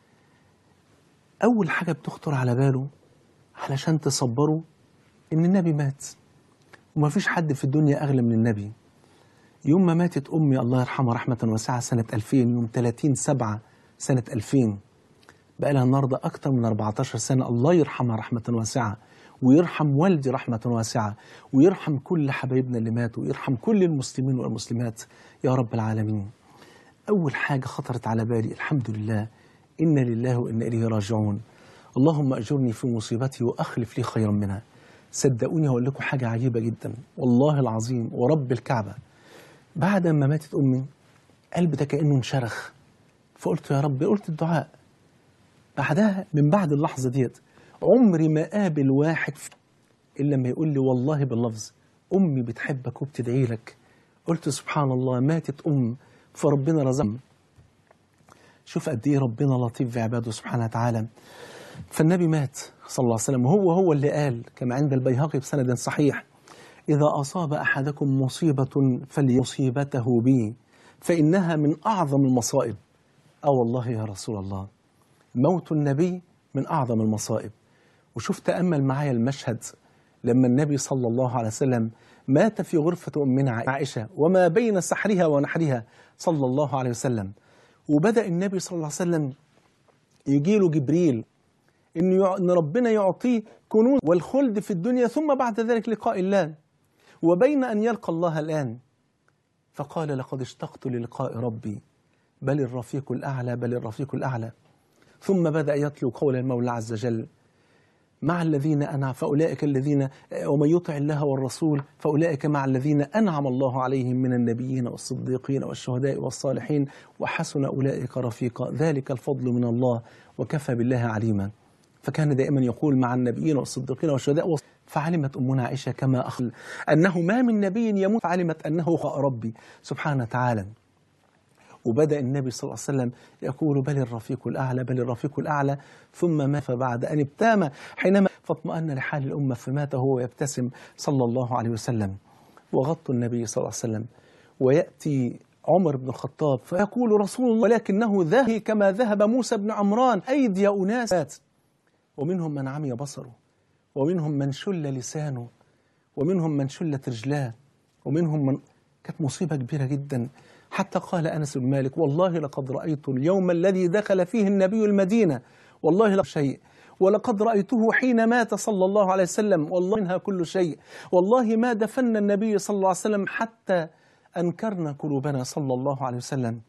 اول حاجه بتخطر على باله علشان تصبره ان النبي مات وما فيش حد في الدنيا اغلى من النبي يوم ما ماتت امي الله يرحمها رحمه واسعه سنه 2000 يوم 30 7 سنه 2000 بقى لها النهارده اكتر من 14 سنه الله يرحمها رحمه واسعه ويرحم والدي رحمة واسعة ويرحم كل حبايبنا اللي ماتوا ويرحم كل المسلمين والمسلمات يا رب العالمين أول حاجة خطرت على بالي الحمد لله إنا لله وإنا إليه راجعون اللهم أجرني في مصيبتي وأخلف لي خيرا منها صدقوني هقول لكم حاجة عجيبة جدا والله العظيم ورب الكعبة بعد ما ماتت أمي قلبي ده كأنه انشرخ فقلت يا رب قلت الدعاء بعدها من بعد اللحظة ديت عمري ما قابل واحد إلا لما يقول لي والله باللفظ أمي بتحبك وبتدعي لك قلت سبحان الله ماتت أم فربنا رزقنا شوف قد إيه ربنا لطيف في عباده سبحانه وتعالى فالنبي مات صلى الله عليه وسلم وهو هو اللي قال كما عند البيهقي بسند صحيح إذا أصاب أحدكم مصيبة فليصيبته بي فإنها من أعظم المصائب أه والله يا رسول الله موت النبي من أعظم المصائب وشوف تأمل معايا المشهد لما النبي صلى الله عليه وسلم مات في غرفة أمنا عائشة وما بين سحرها ونحرها صلى الله عليه وسلم وبدأ النبي صلى الله عليه وسلم يجيله جبريل إن, إن ربنا يعطيه كنوز والخلد في الدنيا ثم بعد ذلك لقاء الله وبين أن يلقى الله الآن فقال لقد اشتقت للقاء ربي بل الرفيق الأعلى بل الرفيق الأعلى ثم بدأ يتلو قول المولى عز وجل مع الذين أنعم فأولئك الذين ومن يطع الله والرسول فأولئك مع الذين أنعم الله عليهم من النبيين والصديقين والشهداء والصالحين وحسن أولئك رفيقا ذلك الفضل من الله وكفى بالله عليما فكان دائما يقول مع النبيين والصديقين والشهداء فعلمت أمنا عائشة كما أخل أنه ما من نبي يموت فعلمت أنه ربي سبحانه وتعالى وبدأ النبي صلى الله عليه وسلم يقول بل الرفيق الأعلى بل الرفيق الأعلى ثم مات بعد أن ابتام حينما فاطمأن لحال الأمة فمات هو يبتسم صلى الله عليه وسلم وغطوا النبي صلى الله عليه وسلم ويأتي عمر بن الخطاب فيقول رسول الله ولكنه ذهب كما ذهب موسى بن عمران أيدي أناس ومنهم من عمي بصره ومنهم من شل لسانه ومنهم من شلت رجلاه ومنهم من كانت مصيبة كبيرة جدا حتى قال أنس بن مالك والله لقد رأيت اليوم الذي دخل فيه النبي المدينة والله لا شيء ولقد رأيته حين مات صلى الله عليه وسلم والله منها كل شيء والله ما دفن النبي صلى الله عليه وسلم حتى أنكرنا قلوبنا صلى الله عليه وسلم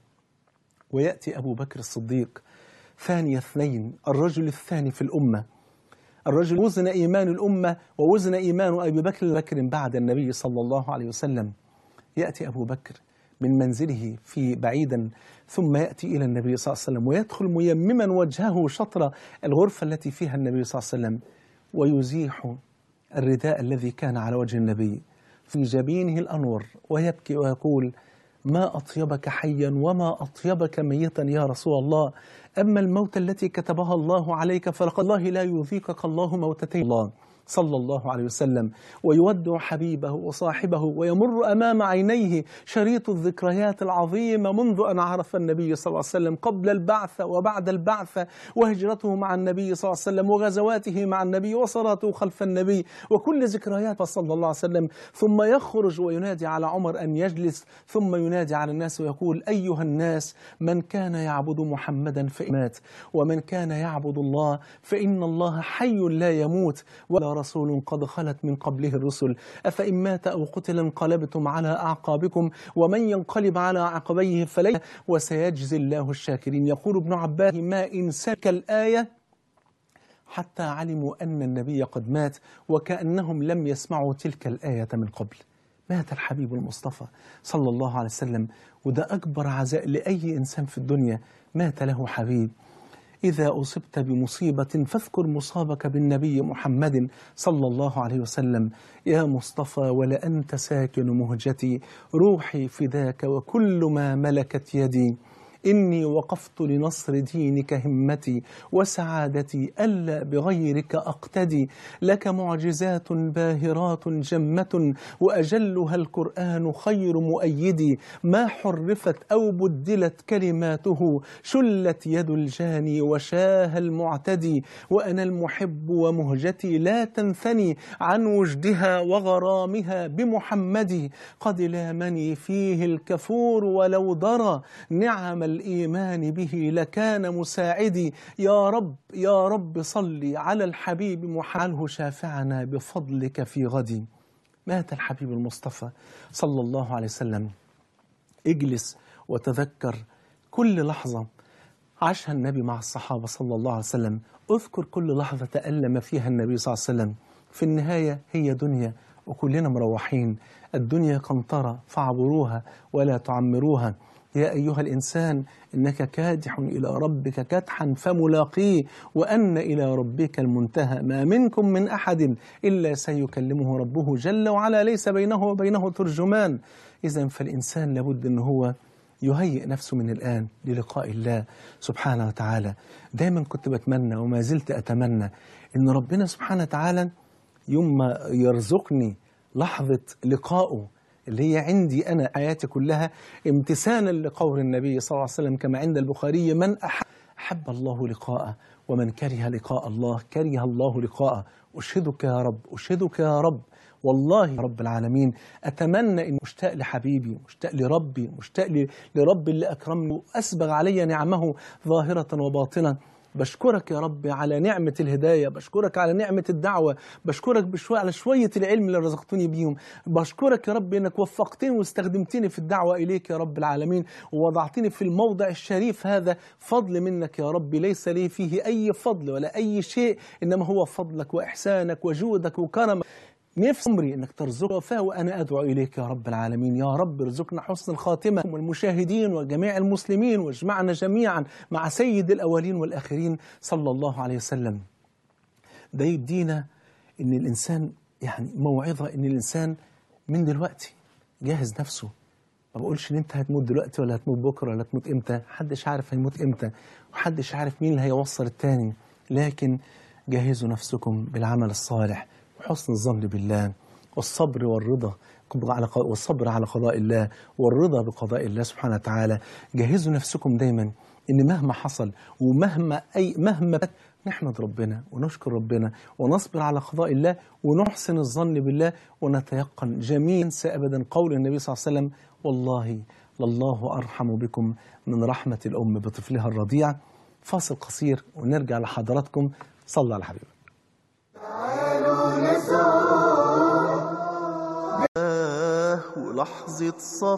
ويأتي أبو بكر الصديق ثاني اثنين الرجل الثاني في الأمة الرجل وزن إيمان الأمة ووزن إيمان أبي بكر بكر بعد النبي صلى الله عليه وسلم يأتي أبو بكر من منزله في بعيدا ثم يأتي إلى النبي صلى الله عليه وسلم ويدخل ميمما وجهه شطر الغرفة التي فيها النبي صلى الله عليه وسلم ويزيح الرداء الذي كان على وجه النبي في جبينه الأنور ويبكي ويقول ما أطيبك حيا وما أطيبك ميتا يا رسول الله أما الموت التي كتبها الله عليك فلقد الله لا يذيقك الله موتتين الله صلى الله عليه وسلم ويودع حبيبه وصاحبه ويمر أمام عينيه شريط الذكريات العظيمة منذ أن عرف النبي صلى الله عليه وسلم قبل البعثة وبعد البعثة وهجرته مع النبي صلى الله عليه وسلم وغزواته مع النبي وصلاته خلف النبي وكل ذكرياته صلى الله عليه وسلم ثم يخرج وينادي على عمر أن يجلس ثم ينادي على الناس ويقول أيها الناس من كان يعبد محمدا فمات ومن كان يعبد الله فإن الله حي لا يموت ولا رسول قد خلت من قبله الرسل أفإن مات أو قتل انقلبتم على أعقابكم ومن ينقلب على عقبيه فليس وسيجزي الله الشاكرين يقول ابن عباس ما إن سك الآية حتى علموا أن النبي قد مات وكأنهم لم يسمعوا تلك الآية من قبل مات الحبيب المصطفى صلى الله عليه وسلم وده أكبر عزاء لأي إنسان في الدنيا مات له حبيب إذا أصبت بمصيبة فاذكر مصابك بالنبي محمد صلى الله عليه وسلم يا مصطفى ولأنت ساكن مهجتي روحي فداك وكل ما ملكت يدي إني وقفت لنصر دينك همتي وسعادتي ألا بغيرك أقتدي لك معجزات باهرات جمة وأجلها القرآن خير مؤيدي ما حرفت أو بدلت كلماته شلت يد الجاني وشاه المعتدي وأنا المحب ومهجتي لا تنثني عن وجدها وغرامها بمحمد قد لامني فيه الكفور ولو درى نعم الإيمان به لكان مساعدي يا رب يا رب صل على الحبيب محاله شافعنا بفضلك في غد مات الحبيب المصطفى صلى الله عليه وسلم اجلس وتذكر كل لحظة عاشها النبي مع الصحابة صلى الله عليه وسلم اذكر كل لحظة تألم فيها النبي صلى الله عليه وسلم في النهاية هي دنيا وكلنا مروحين الدنيا قنطرة فاعبروها ولا تعمروها يا أيها الإنسان إنك كادح إلى ربك كدحا فملاقيه وأن إلى ربك المنتهى ما منكم من أحد إلا سيكلمه ربه جل وعلا ليس بينه وبينه ترجمان إذا فالإنسان لابد أن هو يهيئ نفسه من الآن للقاء الله سبحانه وتعالى دايما كنت بتمنى وما زلت أتمنى أن ربنا سبحانه وتعالى يوم ما يرزقني لحظة لقائه اللي هي عندي أنا حياتي كلها امتثالا لقول النبي صلى الله عليه وسلم كما عند البخاري من أحب, أحب الله لقاءه ومن كره لقاء الله كره الله لقاءه أشهدك يا رب أشهدك يا رب والله رب العالمين أتمنى أن مشتاق لحبيبي مشتاق لربي مشتاق لرب اللي أكرمني وأسبغ علي نعمه ظاهرة وباطنة بشكرك يا رب على نعمة الهداية بشكرك على نعمة الدعوة بشكرك بشوية على شوية العلم اللي رزقتني بيهم بشكرك يا رب إنك وفقتني واستخدمتني في الدعوة إليك يا رب العالمين ووضعتني في الموضع الشريف هذا فضل منك يا رب ليس لي فيه أي فضل ولا أي شيء إنما هو فضلك وإحسانك وجودك وكرمك نفس عمري انك ترزق وفاء وانا ادعو اليك يا رب العالمين يا رب ارزقنا حسن الخاتمه والمشاهدين وجميع المسلمين واجمعنا جميعا مع سيد الاولين والاخرين صلى الله عليه وسلم ده يدينا ان الانسان يعني موعظه ان الانسان من دلوقتي جهز نفسه ما بقولش ان انت هتموت دلوقتي ولا هتموت بكره ولا هتموت امتى محدش عارف هيموت امتى ومحدش عارف مين اللي هيوصل التاني لكن جهزوا نفسكم بالعمل الصالح وحسن الظن بالله والصبر والرضا على والصبر على قضاء الله والرضا بقضاء الله سبحانه وتعالى جهزوا نفسكم دايما ان مهما حصل ومهما اي مهما نحمد ربنا ونشكر ربنا ونصبر على قضاء الله ونحسن الظن بالله ونتيقن جميعا ننسى ابدا قول النبي صلى الله عليه وسلم والله لله ارحم بكم من رحمه الام بطفلها الرضيع فاصل قصير ونرجع لحضراتكم صلى على حبيبك ولحظة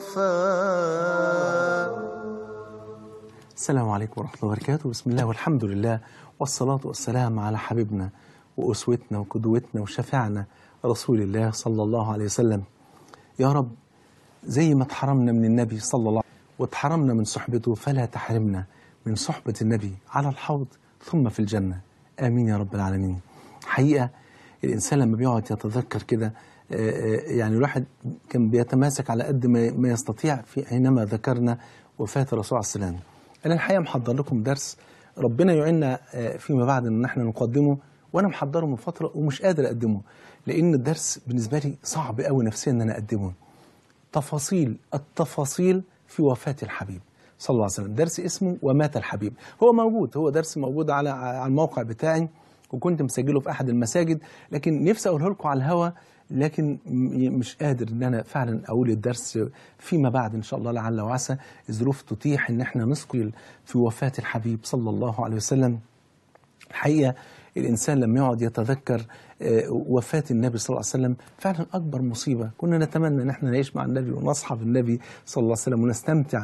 صفاء السلام عليكم ورحمة الله وبركاته بسم الله والحمد لله والصلاة والسلام على حبيبنا وأسوتنا وقدوتنا وشفعنا رسول الله صلى الله عليه وسلم يا رب زي ما اتحرمنا من النبي صلى الله عليه وسلم واتحرمنا من صحبته فلا تحرمنا من صحبة النبي على الحوض ثم في الجنة آمين يا رب العالمين حقيقة الإنسان لما بيقعد يتذكر كده يعني الواحد كان بيتماسك على قد ما يستطيع في حينما ذكرنا وفاة الرسول عليه السلام أنا الحقيقة محضر لكم درس ربنا يعيننا فيما بعد إن احنا نقدمه وأنا محضره من فترة ومش قادر أقدمه لأن الدرس بالنسبة لي صعب قوي نفسيا إن أنا أقدمه تفاصيل التفاصيل في وفاة الحبيب صلى الله عليه وسلم درس اسمه ومات الحبيب هو موجود هو درس موجود على على الموقع بتاعي وكنت مسجله في احد المساجد لكن نفسي اقوله لكم على الهوا لكن مش قادر ان انا فعلا اقول الدرس فيما بعد ان شاء الله لعل وعسى الظروف تتيح ان احنا نثقل في وفاه الحبيب صلى الله عليه وسلم الحقيقه الانسان لما يقعد يتذكر وفاه النبي صلى الله عليه وسلم فعلا اكبر مصيبه كنا نتمنى ان احنا نعيش مع النبي ونصحب النبي صلى الله عليه وسلم ونستمتع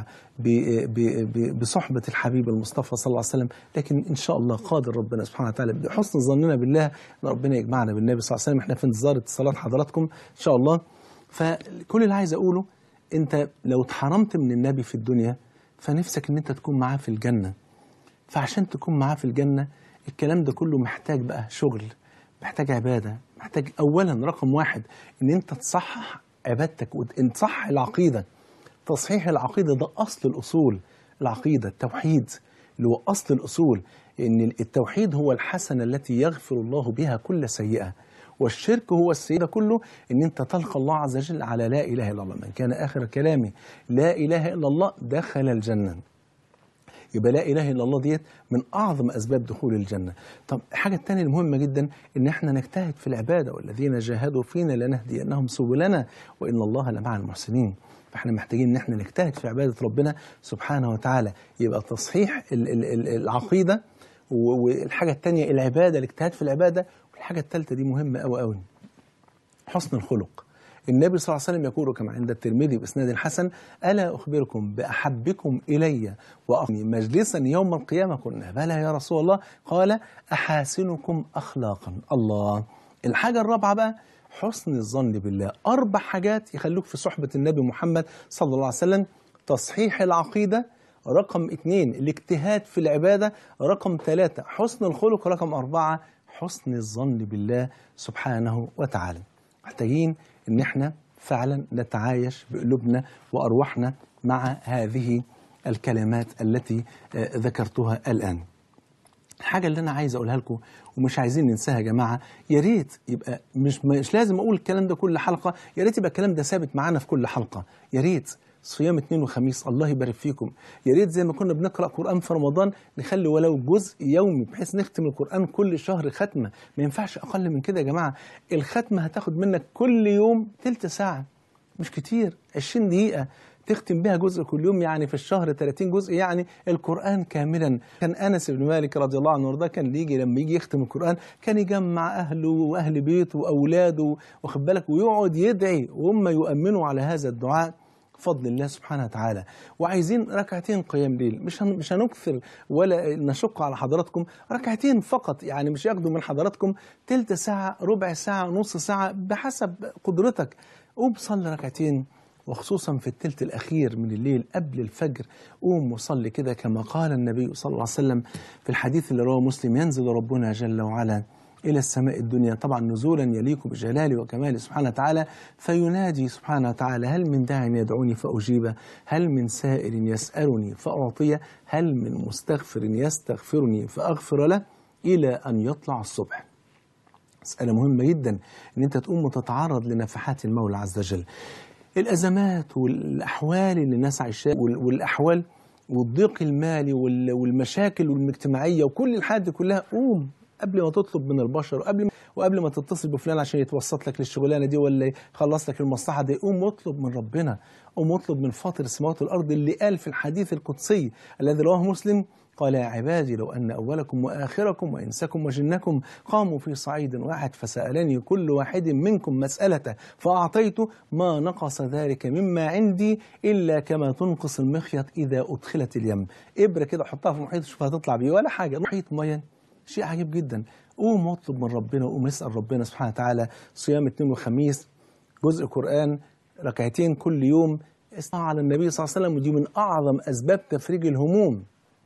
بصحبه الحبيب المصطفى صلى الله عليه وسلم لكن ان شاء الله قادر ربنا سبحانه وتعالى بحسن ظننا بالله ان ربنا يجمعنا بالنبي صلى الله عليه وسلم احنا في انتظار اتصالات حضراتكم ان شاء الله فكل اللي عايز اقوله انت لو اتحرمت من النبي في الدنيا فنفسك ان انت تكون معاه في الجنه فعشان تكون معاه في الجنه الكلام ده كله محتاج بقى شغل محتاج عبادة محتاج أولا رقم واحد إن أنت تصحح عبادتك وإن تصحح العقيدة تصحيح العقيدة ده أصل الأصول العقيدة التوحيد اللي هو أصل الأصول إن التوحيد هو الحسنة التي يغفر الله بها كل سيئة والشرك هو السيئة كله إن أنت تلقى الله عز وجل على لا إله إلا الله من كان آخر كلامي لا إله إلا الله دخل الجنة يبقى لا اله الا الله ديت من اعظم اسباب دخول الجنه. طب الحاجه الثانيه المهمه جدا ان احنا نجتهد في العباده والذين جاهدوا فينا لنهدينهم سبلنا وان الله لمع المحسنين. فاحنا محتاجين ان احنا نجتهد في عباده ربنا سبحانه وتعالى يبقى تصحيح ال ال ال العقيده والحاجه الثانيه العباده الاجتهاد في العباده والحاجه الثالثه دي مهمه قوي قوي حسن الخلق. النبي صلى الله عليه وسلم يقول كما عند الترمذي باسناد حسن الا اخبركم باحبكم الي وافني مجلسا يوم القيامه قلنا بلى يا رسول الله قال احاسنكم اخلاقا الله الحاجه الرابعه بقى حسن الظن بالله اربع حاجات يخلوك في صحبه النبي محمد صلى الله عليه وسلم تصحيح العقيده رقم اثنين الاجتهاد في العباده رقم ثلاثه حسن الخلق رقم اربعه حسن الظن بالله سبحانه وتعالى محتاجين ان احنا فعلا نتعايش بقلوبنا وارواحنا مع هذه الكلمات التي ذكرتها الان. الحاجه اللي انا عايز اقولها لكم ومش عايزين ننساها يا جماعه يا ريت يبقى مش مش لازم اقول الكلام ده كل حلقه يا ريت يبقى الكلام ده ثابت معانا في كل حلقه يا ريت صيام اثنين وخميس الله يبارك فيكم يا ريت زي ما كنا بنقرا قران في رمضان نخلي ولو جزء يومي بحيث نختم القران كل شهر ختمه ما ينفعش اقل من كده يا جماعه الختمه هتاخد منك كل يوم تلت ساعه مش كتير 20 دقيقه تختم بها جزء كل يوم يعني في الشهر 30 جزء يعني القرآن كاملا كان أنس بن مالك رضي الله عنه وارضاه كان يجي لما يجي يختم القرآن كان يجمع أهله وأهل بيته وأولاده واخد بالك ويقعد يدعي وهم يؤمنوا على هذا الدعاء بفضل الله سبحانه وتعالى وعايزين ركعتين قيام ليل مش هن- مش هنكثر ولا نشق على حضراتكم ركعتين فقط يعني مش ياخدوا من حضراتكم تلت ساعة ربع ساعة نص ساعة بحسب قدرتك قوم صلي ركعتين وخصوصا في التلت الأخير من الليل قبل الفجر قوم وصلي كده كما قال النبي صلى الله عليه وسلم في الحديث اللي رواه مسلم ينزل ربنا جل وعلا إلى السماء الدنيا طبعا نزولا يليق بجلاله وكماله سبحانه وتعالى فينادي سبحانه وتعالى هل من داع يدعوني فأجيبه هل من سائل يسألني فأعطيه هل من مستغفر يستغفرني فأغفر له إلى أن يطلع الصبح مسألة مهمة جدا إن أنت تقوم وتتعرض لنفحات المولى عز وجل الأزمات والأحوال اللي الناس عايشاها وال- والأحوال والضيق المالي وال- والمشاكل والاجتماعية وكل الحاجات دي كلها قوم قبل ما تطلب من البشر وقبل ما وقبل ما تتصل بفلان عشان يتوسط لك للشغلانه دي ولا يخلص لك المصلحه دي قوم واطلب من ربنا قوم واطلب من فاطر السماوات والارض اللي قال في الحديث القدسي الذي رواه مسلم قال يا عبادي لو أن أولكم وآخركم وإنسكم وجنكم قاموا في صعيد واحد فسألني كل واحد منكم مسألته فأعطيت ما نقص ذلك مما عندي إلا كما تنقص المخيط إذا أدخلت اليم إبرة كده حطها في المحيط شوف هتطلع بيه ولا حاجة محيط مية شيء عجيب جدا قوم واطلب من ربنا وقوم اسأل ربنا سبحانه وتعالى صيام اثنين وخميس جزء قرآن ركعتين كل يوم استطاع على النبي صلى الله عليه وسلم ودي من أعظم أسباب تفريج الهموم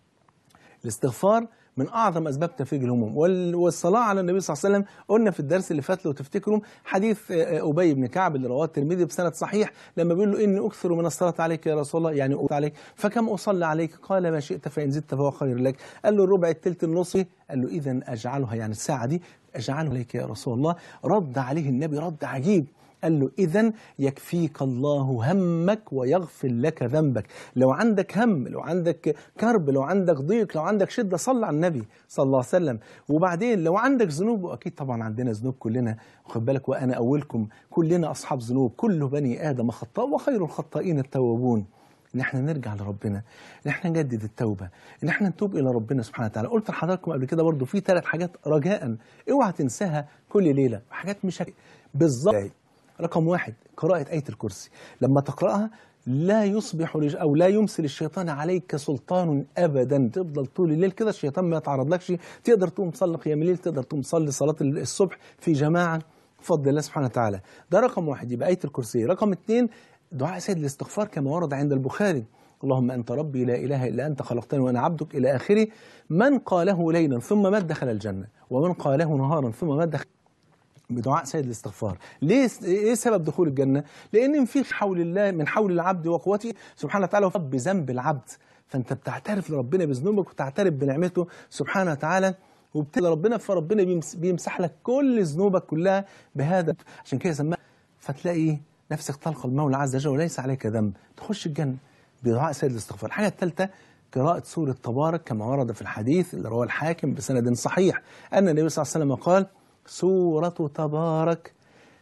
الاستغفار من اعظم اسباب تفريج الهموم وال- والصلاه على النبي صلى الله عليه وسلم قلنا في الدرس اللي فات لو تفتكروا حديث آه، ابي بن كعب اللي رواه الترمذي بسند صحيح لما بيقول له اني اكثر من الصلاه عليك يا رسول الله يعني أكثر عليك فكم اصلي عليك قال ما شئت فان زدت فهو خير لك قال له الربع الثلث النص قال له اذا اجعلها يعني الساعه دي اجعلها عليك يا رسول الله رد عليه النبي رد عجيب قال له إذا يكفيك الله همك ويغفر لك ذنبك لو عندك هم لو عندك كرب لو عندك ضيق لو عندك شدة صل على النبي صلى الله عليه وسلم وبعدين لو عندك ذنوب وأكيد طبعا عندنا ذنوب كلنا واخد بالك وأنا أولكم كلنا أصحاب ذنوب كل بني آدم خطاء وخير الخطائين التوابون ان احنا نرجع لربنا ان احنا نجدد التوبه ان احنا نتوب الى ربنا سبحانه وتعالى قلت لحضراتكم قبل كده برضو في ثلاث حاجات رجاء اوعى تنساها كل ليله حاجات مش هك- بالظبط رقم واحد قراءة آية الكرسي لما تقرأها لا يصبح لج- أو لا يمسي الشيطان عليك سلطان أبدا تفضل طول الليل كده الشيطان ما يتعرضلكش تقدر تقوم تصلي قيام الليل تقدر تقوم تصلي صلاة الصبح في جماعة بفضل الله سبحانه وتعالى ده رقم واحد يبقى آية الكرسي رقم اثنين دعاء سيد الاستغفار كما ورد عند البخاري اللهم أنت ربي لا إله إلا أنت خلقتني وأنا عبدك إلى آخره من قاله ليلا ثم مات دخل الجنة ومن قاله نهارا ثم مات دخل بدعاء سيد الاستغفار ليه ايه سبب دخول الجنه لان في حول الله من حول العبد وقوته سبحانه وتعالى بذنب العبد فانت بتعترف لربنا بذنوبك وتعترف بنعمته سبحانه وتعالى وبتدعي ربنا فربنا بيمس- بيمسح لك كل ذنوبك كلها بهذا عشان كده سماه فتلاقي نفسك تلقى المولى عز وجل وليس عليك ذنب تخش الجنه بدعاء سيد الاستغفار الحاجه الثالثه قراءة سورة تبارك كما ورد في الحديث اللي رواه الحاكم بسند صحيح أن النبي صلى الله عليه وسلم قال سورة تبارك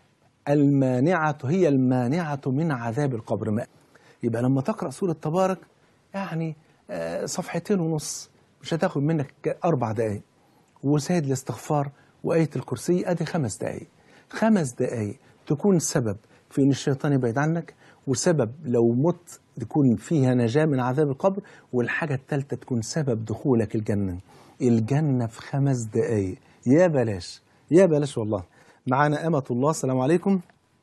المانعة هي المانعة من عذاب القبر ما يبقى لما تقرأ سورة تبارك يعني آه، صفحتين ونص مش هتاخد منك أربع دقايق وسيد الاستغفار وآية الكرسي أدي خمس دقايق خمس دقايق تكون سبب في إن الشيطان يبعد عنك وسبب لو مت تكون فيها نجاة من عذاب القبر والحاجة الثالثة تكون سبب دخولك الجنة الجنة في خمس دقايق يا بلاش يا بلاش والله معانا أمة الله السلام عليكم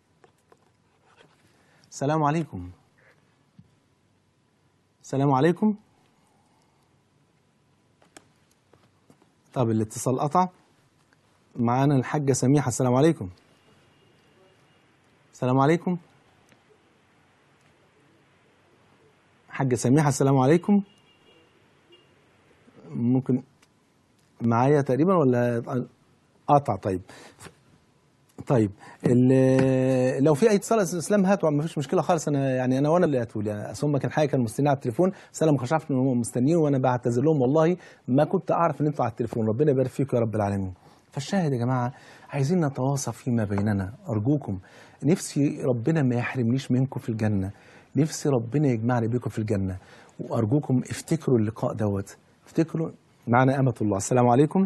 السلام عليكم السلام عليكم طب الاتصال قطع معانا الحاجة سميحة السلام عليكم السلام عليكم حاجة سميحة السلام عليكم ممكن معايا تقريبا ولا قطع طيب طيب ال- لو في اي اتصال يا أستاذ اسلام هاتوا ما فيش مشكله خالص انا يعني انا وانا اللي هاتوا لي اصل هم كان حاجه كانوا مستنيين على التليفون بس انا ما كنتش عارف ان هم مستنيين وانا بعتذر لهم والله ما كنت اعرف ان انتوا على التليفون ربنا يبارك فيكم يا رب العالمين فالشاهد يا جماعه عايزين نتواصى فيما بيننا ارجوكم نفسي ربنا ما يحرمنيش منكم في الجنه نفسي ربنا يجمعني بيكم في الجنة وأرجوكم افتكروا اللقاء دوت افتكروا معنا أمة الله السلام عليكم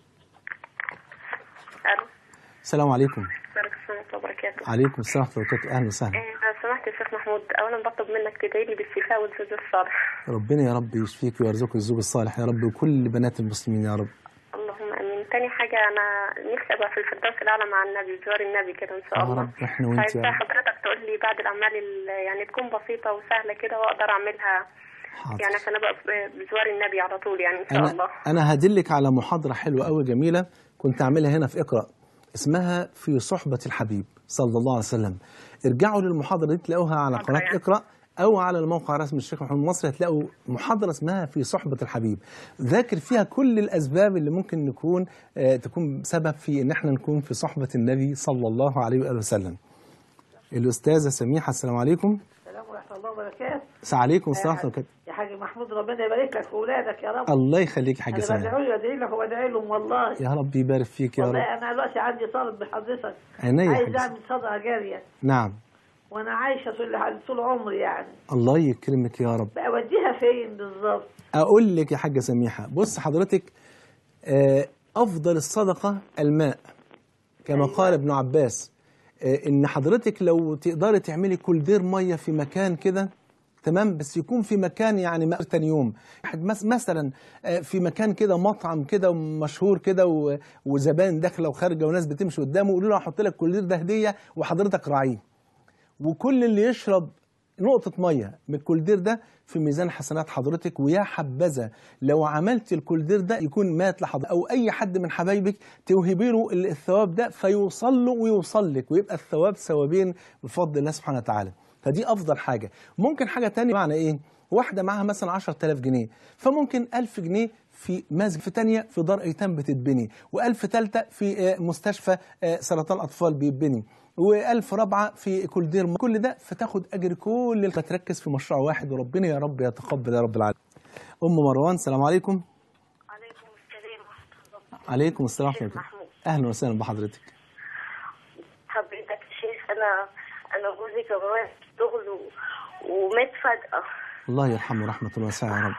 الو السلام عليكم عليكم السلام ورحمه الله وبركاته عليكم السلام ورحمة الله وبركاته أهلا وسهلا إيه، لو سمحت يا شيخ محمود اولا بطلب منك تدعي لي بالشفاء والزوج الصالح ربنا يا رب يشفيك ويرزقك الزوج الصالح يا رب وكل بنات المسلمين يا رب اللهم امين تاني حاجه انا نفسي ابقى في الفردوس الاعلى مع النبي جوار النبي كده ان شاء يا الله رب احنا وانت يا فعايزة رب حضرتك تقول لي بعض الاعمال ال- يعني تكون بسيطه وسهله كده واقدر اعملها حاضر. يعني عشان ابقى ب- بجوار النبي على طول يعني ان شاء أنا الله أنا هدلك على محاضرة حلوة أوي جميلة كنت أعملها هنا في اقرأ اسمها في صحبة الحبيب صلى الله عليه وسلم ارجعوا للمحاضرة دي تلاقوها على حاضر قناة يعني. اقرأ أو على الموقع الرسمي الشيخ محمد مصري هتلاقوا محاضرة اسمها في صحبة الحبيب ذاكر فيها كل الأسباب اللي ممكن نكون آه تكون سبب في إن احنا نكون في صحبة النبي صلى الله عليه وآله وسلم الأستاذة سميحة السلام عليكم السلام ورحمة الله وبركاته عليكم السلام ورحمة الله يا حاج محمود ربنا يبارك لك في أولادك يا رب الله يخليك يا حاجة أنا سميحة بدعو وأدعي لك وأدعي لهم والله يا رب يبارك فيك يا والله رب أنا دلوقتي عندي طلب بحضرتك عينيا يا عايز حاجة أعمل صدقة جارية نعم وأنا عايشة طول طول عمري يعني الله يكرمك يا رب بأوديها فين بالظبط؟ اقول لك يا حاجه سميحه بص حضرتك آه، افضل الصدقه الماء كما قال ابن عباس آه، ان حضرتك لو تقدري تعملي كولدير ميه في مكان كده تمام بس يكون في مكان يعني ما تاني يوم واحد مس- مثلا آه، في مكان كده مطعم كده مشهور كده و- وزبائن داخله وخارجه وناس بتمشي قدامه قولوا له هحط لك الكولدير ده هديه وحضرتك راعيه وكل اللي يشرب نقطة مية من الكولدير ده في ميزان حسنات حضرتك ويا حبذا لو عملت الكولدير ده يكون مات لحضرتك أو أي حد من حبايبك توهبي له ال- الثواب ده فيوصل له ويوصل لك ويبقى الثواب ثوابين بفضل الله سبحانه وتعالى فدي أفضل حاجة ممكن حاجة تانية معنى إيه؟ واحدة معاها مثلا 10000 جنيه فممكن 1000 جنيه في مسجد في تانية في دار أيتام بتتبني وألف تالتة في آه، مستشفى آه، سرطان أطفال بيتبني وألف رابعة في كولدير كل ده فتاخد أجر كل اللي تركز في مشروع واحد وربنا يا رب يتقبل يا رب العالمين أم مروان السلام عليكم عليكم السلام ورحمه الله عليكم السلام ورحمة شيخ الله محمود. أهلا وسهلا بحضرتك حضرتك يا شيخ انا انا جوزي كان رايح الشغل و- ومات فجاه الله يرحمه رحمة الله واسعة يا رب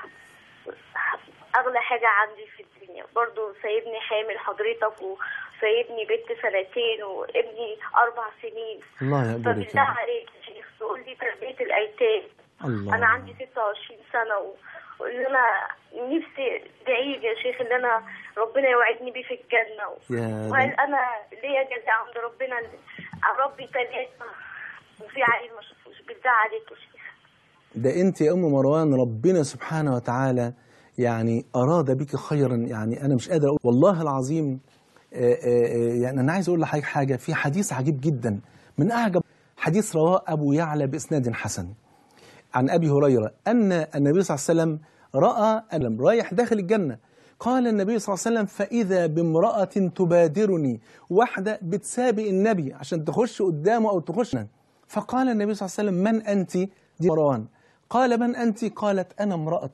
اغلى حاجه عندي في الدنيا برضو سايبني حامل حضرتك وسايبني بنت سنتين وابني اربع سنين الله يقبلك فبالله يا رب عليك يا شيخ تقول لي تربيه الايتام الله انا عندي 26 سنه و... وان انا نفسي ادعي لي يا شيخ ان انا ربنا يوعدني بيه في الجنه و... يا وهل ده- انا ليا جزاء عند ربنا اللي اربي ثلاثه وفي عيل ما شافوش بالله عليك يا شيخ ده انت يا ام مروان ربنا سبحانه وتعالى يعني اراد بك خيرا يعني انا مش قادر اقول والله العظيم آه، آه، آه، يعني انا عايز اقول لحضرتك حاجه في حديث عجيب جدا من اعجب حديث رواه ابو يعلى باسناد حسن عن ابي هريره ان النبي صلى الله عليه وسلم راى ألم رايح داخل الجنه قال النبي صلى الله عليه وسلم فاذا بامراه تبادرني واحده بتسابق النبي عشان تخش قدامه او تخش فقال النبي صلى الله عليه وسلم من انت دي مروان قال من انت قالت انا امراه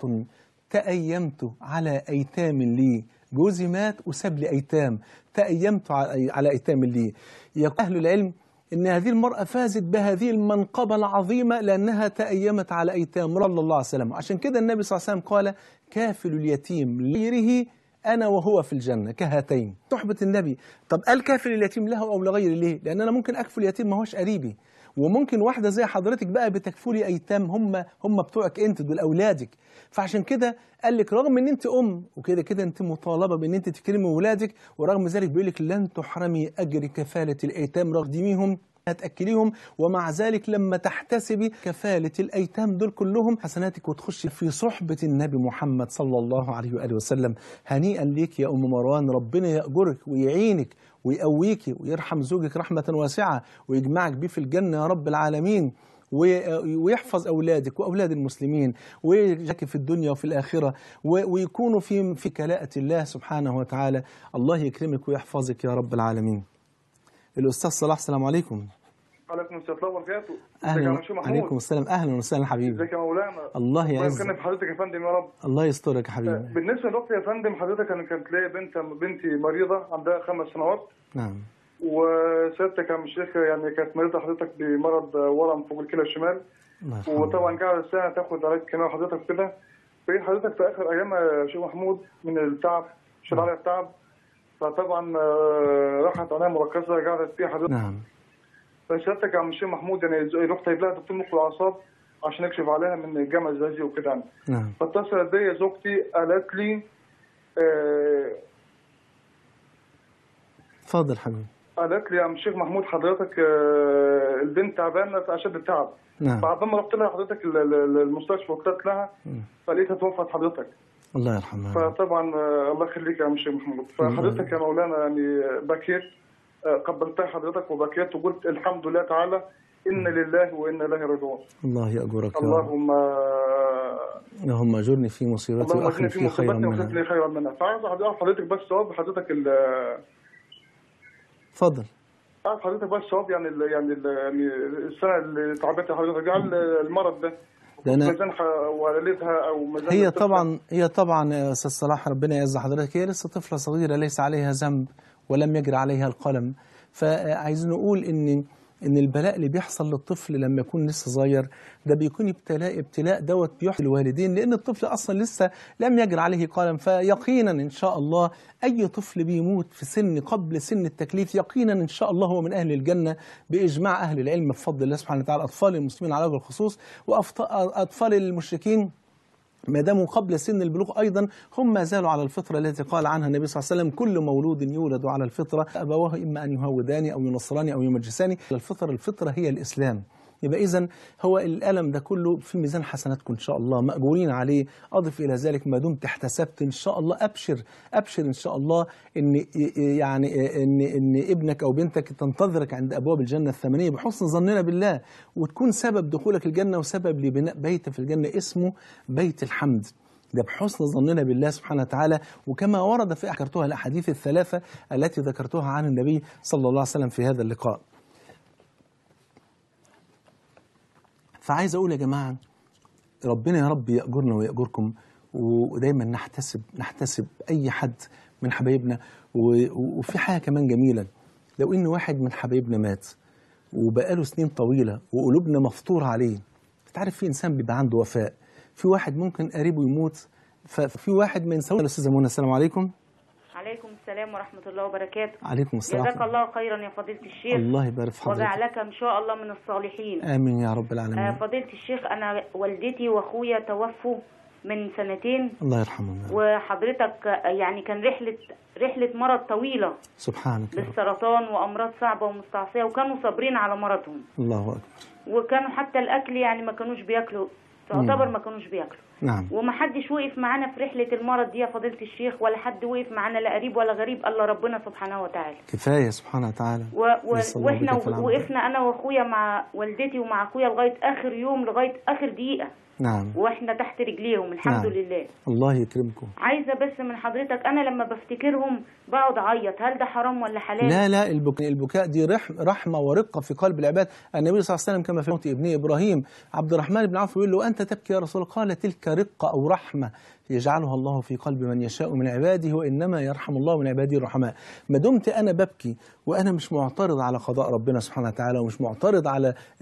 تأيمت على أيتام لي جوزي مات وساب لي أيتام تأيمت على على أيتام لي يقول أهل العلم إن هذه المرأة فازت بهذه المنقبة العظيمة لأنها تأيمت على أيتام صلى الله عليه وسلم عشان كده النبي صلى الله عليه وسلم قال كافل اليتيم لغيره أنا وهو في الجنة كهاتين صحبة النبي طب قال كافل اليتيم له أو لغيره ليه؟ لأن أنا ممكن أكفل يتيم ما هوش قريبي وممكن واحده زي حضرتك بقى بتكفلي ايتام هم هم بتوعك انت دول اولادك فعشان كده قال لك رغم ان انت ام وكده كده انت مطالبه بان انت تكرمي ولادك ورغم ذلك بيقول لك لن تحرمي اجر كفاله الايتام رغدميهم هتأكليهم ومع ذلك لما تحتسبي كفالة الأيتام دول كلهم حسناتك وتخشي في صحبة النبي محمد صلى الله عليه وآله وسلم هنيئا ليك يا أم مروان ربنا يأجرك ويعينك ويقويك ويرحم زوجك رحمة واسعة ويجمعك بيه في الجنة يا رب العالمين و- ويحفظ أولادك وأولاد المسلمين ويجزاك في الدنيا وفي الآخرة و- ويكونوا في في كلاءة الله سبحانه وتعالى الله يكرمك ويحفظك يا رب العالمين الأستاذ صلاح السلام عليكم عليكم السلام ورحمه الله وبركاته ازيك يا أهلا مشي محمود عليكم السلام أهلا وسهلا حبيبي ازيك يا مولانا الله يعزك. يكرمك حضرتك يا فندم يا رب الله يسترك يا حبيبي بالنسبه لوقتي يا فندم حضرتك انا كانت ليا بنت بنتي مريضه عندها خمس سنوات نعم وسيادتك يا شيخ يعني كانت مريضه حضرتك بمرض ورم فوق الكلى الشمال الله يرحمه. وطبعا قاعد سنه تاخد علاج كيماوي حضرتك كده في حضرتك في اخر ايام يا شيخ محمود من التعب شد عليها التعب فطبعا آه، راحت عنايه مركزه قعدت فيها حضرتك نعم فسالتك يا عم الشيخ محمود يعني رحت جايب لها دكتور مخ واعصاب عشان اكشف عليها من الجامعه الزقازيق وكده يعني نعم فاتصلت بيا زوجتي قالت لي آه، اتفضل حبيبي قالت لي يا عم الشيخ محمود حضرتك آه، البنت تعبانه في اشد التعب نعم بعد ما رحت لها حضرتك ال- ال- المستشفى وقلت لها مم. فلقيتها توفت حضرتك الله يرحمها فطبعا آه، الله يخليك يا عم الشيخ محمود فحضرتك يا مولانا يعني بكيت آه، قبلتها حضرتك وبكيت وقلت الحمد لله تعالى إن لله وإنا إليه راجعون الله يأجرك يا رب اللهم اللهم أجرني في مصيبتي اللهم وأخلف اجعلني في في خيرا مصيبتنا وخلف منها لي خيرا منها فعايز اعرف حضرتك بس ثواب حضرتك ال اتفضل اعرف حضرتك بس ثواب يعني ال يعني ال يعني السنه اللي تعبتها حضرتك جعل المرض ده ده أنا- ميزان ح- والدها او ميزان هي الطفلة. طبعا هي طبعا يا استاذ صلاح ربنا يعز حضرتك هي لسه طفله صغيره ليس عليها ذنب ولم يجري عليها القلم فعايزين نقول ان ان البلاء اللي بيحصل للطفل لما يكون لسه صغير ده بيكون ابتلاء ابتلاء دوت بيحصل الوالدين لان الطفل اصلا لسه لم يجري عليه قلم فيقينا ان شاء الله اي طفل بيموت في سن قبل سن التكليف يقينا ان شاء الله هو من اهل الجنه باجماع اهل العلم بفضل الله سبحانه وتعالى اطفال المسلمين على وجه الخصوص واطفال المشركين ما داموا قبل سن البلوغ ايضا هم ما زالوا على الفطره التي قال عنها النبي صلى الله عليه وسلم كل مولود يولد على الفطره ابواه اما ان يهودان او ينصران او يمجسان الفطره الفطره هي الاسلام يبقى اذا هو الالم ده كله في ميزان حسناتكم ان شاء الله ماجورين عليه اضف الى ذلك ما دمت احتسبت ان شاء الله ابشر ابشر ان شاء الله ان يعني ان ان ابنك او بنتك تنتظرك عند ابواب الجنه الثمانيه بحسن ظننا بالله وتكون سبب دخولك الجنه وسبب لبناء بيت في الجنه اسمه بيت الحمد ده بحسن ظننا بالله سبحانه وتعالى وكما ورد في ذكرتها الاحاديث الثلاثه التي ذكرتها عن النبي صلى الله عليه وسلم في هذا اللقاء. فعايز اقول يا جماعه ربنا يا رب يأجرنا ويأجركم ودايما نحتسب نحتسب اي حد من حبايبنا و- وفي حاجه كمان جميله لو ان واحد من حبايبنا مات وبقاله سنين طويله وقلوبنا مفطوره عليه انت عارف في انسان بيبقى عنده وفاء في واحد ممكن قريبه يموت ففي واحد ما ينساهوش الاستاذه منى السلام عليكم عليكم السلام ورحمة الله وبركاته عليكم السلام جزاك الله خيرا يا فضيلة الشيخ الله يبارك في حضرتك وجعلك إن شاء الله من الصالحين امين يا رب آه، العالمين فضيلة الشيخ أنا والدتي وأخويا توفوا من سنتين الله يرحمهم يا رب. وحضرتك آه، يعني كان رحلة رحلة مرض طويلة سبحانك يا رب بالسرطان وأمراض صعبة ومستعصية وكانوا صابرين على مرضهم الله اكبر وكانوا حتى الأكل يعني ما كانوش بياكلوا تعتبر ما كانوش بياكلوا نعم ومحدش وقف معانا في رحلة المرض دي يا فضيلة الشيخ ولا حد وقف معانا لا قريب ولا غريب إلا ربنا سبحانه وتعالى كفايه سبحانه وتعالى و... و... نسأل الله واحنا بك في العون. وقفنا انا واخويا مع والدتي ومع اخويا لغايه اخر يوم لغايه اخر دقيقه نعم واحنا تحت رجليهم الحمد نعم. لله الله يكرمكم عايزه بس من حضرتك انا لما بفتكرهم بقعد اعيط هل ده حرام ولا حلال لا لا البكاء, البكاء دي رحم رحمة ورقة في قلب العباد النبي صلى الله عليه وسلم كما في موت ابنه إبراهيم عبد الرحمن بن عوف يقول له أنت تبكي يا رسول الله قال تلك رقة أو رحمة يجعلها الله في قلب من يشاء من عباده وإنما يرحم الله من عباده الرحماء ما دمت أنا ببكي وأنا مش معترض على قضاء ربنا سبحانه وتعالى ومش معترض على آه،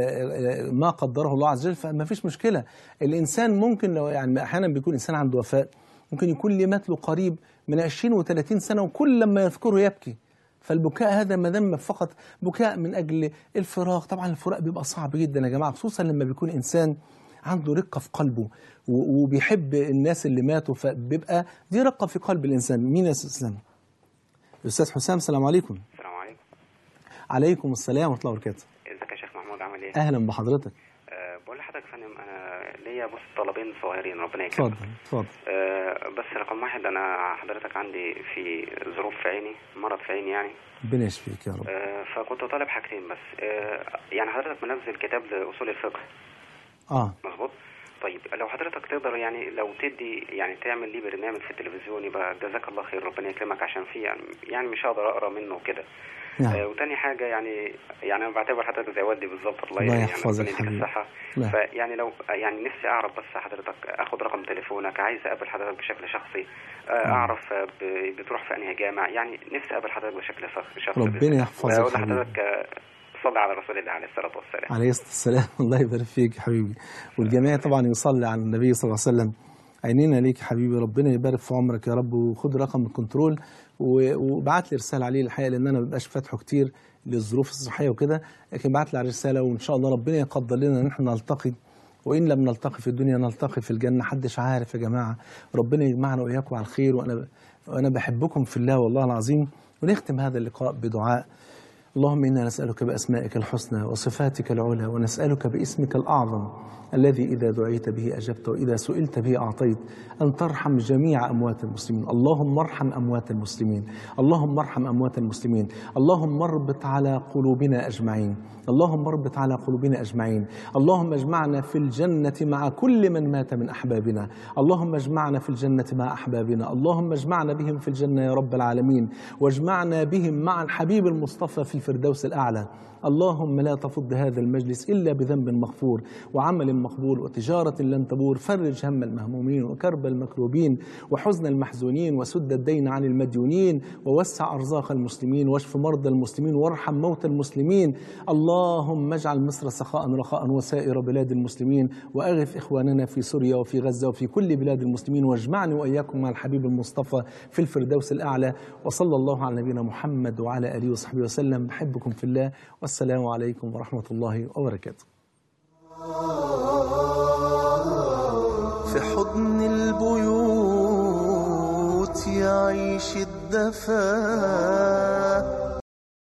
آه، آه، ما قدره الله عز وجل فما فيش مشكلة الإنسان ممكن لو يعني أحيانا بيكون إنسان عنده وفاء ممكن يكون ليه مات له قريب من 20 و30 سنة وكل لما يذكره يبكي فالبكاء هذا ما دام فقط بكاء من اجل الفراق طبعا الفراق بيبقى صعب جدا يا جماعه خصوصا لما بيكون انسان عنده رقه في قلبه و- وبيحب الناس اللي ماتوا فبيبقى دي رقه في قلب الانسان مين يا استاذ اسلام الاستاذ حسام السلام عليكم السلام عليكم عليكم السلام ورحمه الله وبركاته ازيك يا شيخ محمود عامل ايه؟ اهلا بحضرتك أه بقول لحضرتك يا فندم انا ليا بص طلبين صغيرين ربنا يكرمك اتفضل اتفضل أه بس رقم واحد انا حضرتك عندي في ظروف في عيني مرض في عيني يعني ربنا يشفيك يا رب أه فكنت طالب حاجتين بس أه يعني حضرتك منزل كتاب لاصول الفقه اه مظبوط طيب لو حضرتك تقدر يعني لو تدي يعني تعمل لي برنامج في التلفزيون يبقى جزاك الله خير ربنا يكرمك عشان فيه يعني, يعني مش هقدر اقرا منه وكده نعم آه، وتاني حاجة يعني يعني أنا بعتبر حضرتك زي والدي بالظبط الله الله يعني يحفظك ربنا يديك حبيبي. الصحة لا. فيعني لو يعني نفسي أعرف بس حضرتك آخد رقم تليفونك عايز أقابل حضرتك بشكل شخصي آه، أعرف آه، ب- بتروح في أنهي جامع يعني نفسي أقابل حضرتك بشكل شخ- شخصي ربنا بإذن الله. يحفظك وأقول حبيبي. لحضرتك آه، صلي على رسول الله عليه الصلاه والسلام عليه الصلاة والسلام الله يبارك فيك يا حبيبي والجميع طبعا يصلي على النبي صلى الله عليه وسلم عينينا ليك يا حبيبي ربنا يبارك في عمرك يا رب وخد رقم الكنترول و- وابعت لي رسالة عليه الحقيقة لأن أنا ما ببقاش فاتحه كتير للظروف الصحية وكده لكن ابعت لي على رسالة وإن شاء الله ربنا يقدر لنا إن احنا نلتقي وإن لم نلتقي في الدنيا نلتقي في الجنة حدش عارف يا جماعة ربنا يجمعنا وإياكم على الخير وأنا وأنا بحبكم في الله والله العظيم ونختم هذا اللقاء بدعاء اللهم إنا نسألك بأسمائك الحسنى وصفاتك العلى ونسألك باسمك الأعظم الذي إذا دعيت به أجبت وإذا سئلت به أعطيت أن ترحم جميع أموات المسلمين اللهم ارحم أموات المسلمين اللهم ارحم أموات المسلمين اللهم اربط على قلوبنا أجمعين اللهم اربط على قلوبنا أجمعين اللهم اجمعنا في الجنة مع كل من مات من أحبابنا اللهم اجمعنا في الجنة مع أحبابنا اللهم اجمعنا بهم في الجنة يا رب العالمين واجمعنا بهم مع الحبيب المصطفى في الفردوس الأعلى اللهم لا تفض هذا المجلس إلا بذنب مغفور وعمل مقبول وتجارة لن تبور فرج هم المهمومين وكرب المكروبين وحزن المحزونين وسد الدين عن المديونين ووسع أرزاق المسلمين واشف مرضى المسلمين وارحم موتى المسلمين اللهم اجعل مصر سخاء رخاء وسائر بلاد المسلمين وأغث إخواننا في سوريا وفي غزة وفي كل بلاد المسلمين واجمعني وإياكم مع الحبيب المصطفى في الفردوس الأعلى وصلى الله على نبينا محمد وعلى آله وصحبه وسلم بحبكم في الله والسلام عليكم ورحمة الله وبركاته في حضن البيوت يعيش الدفا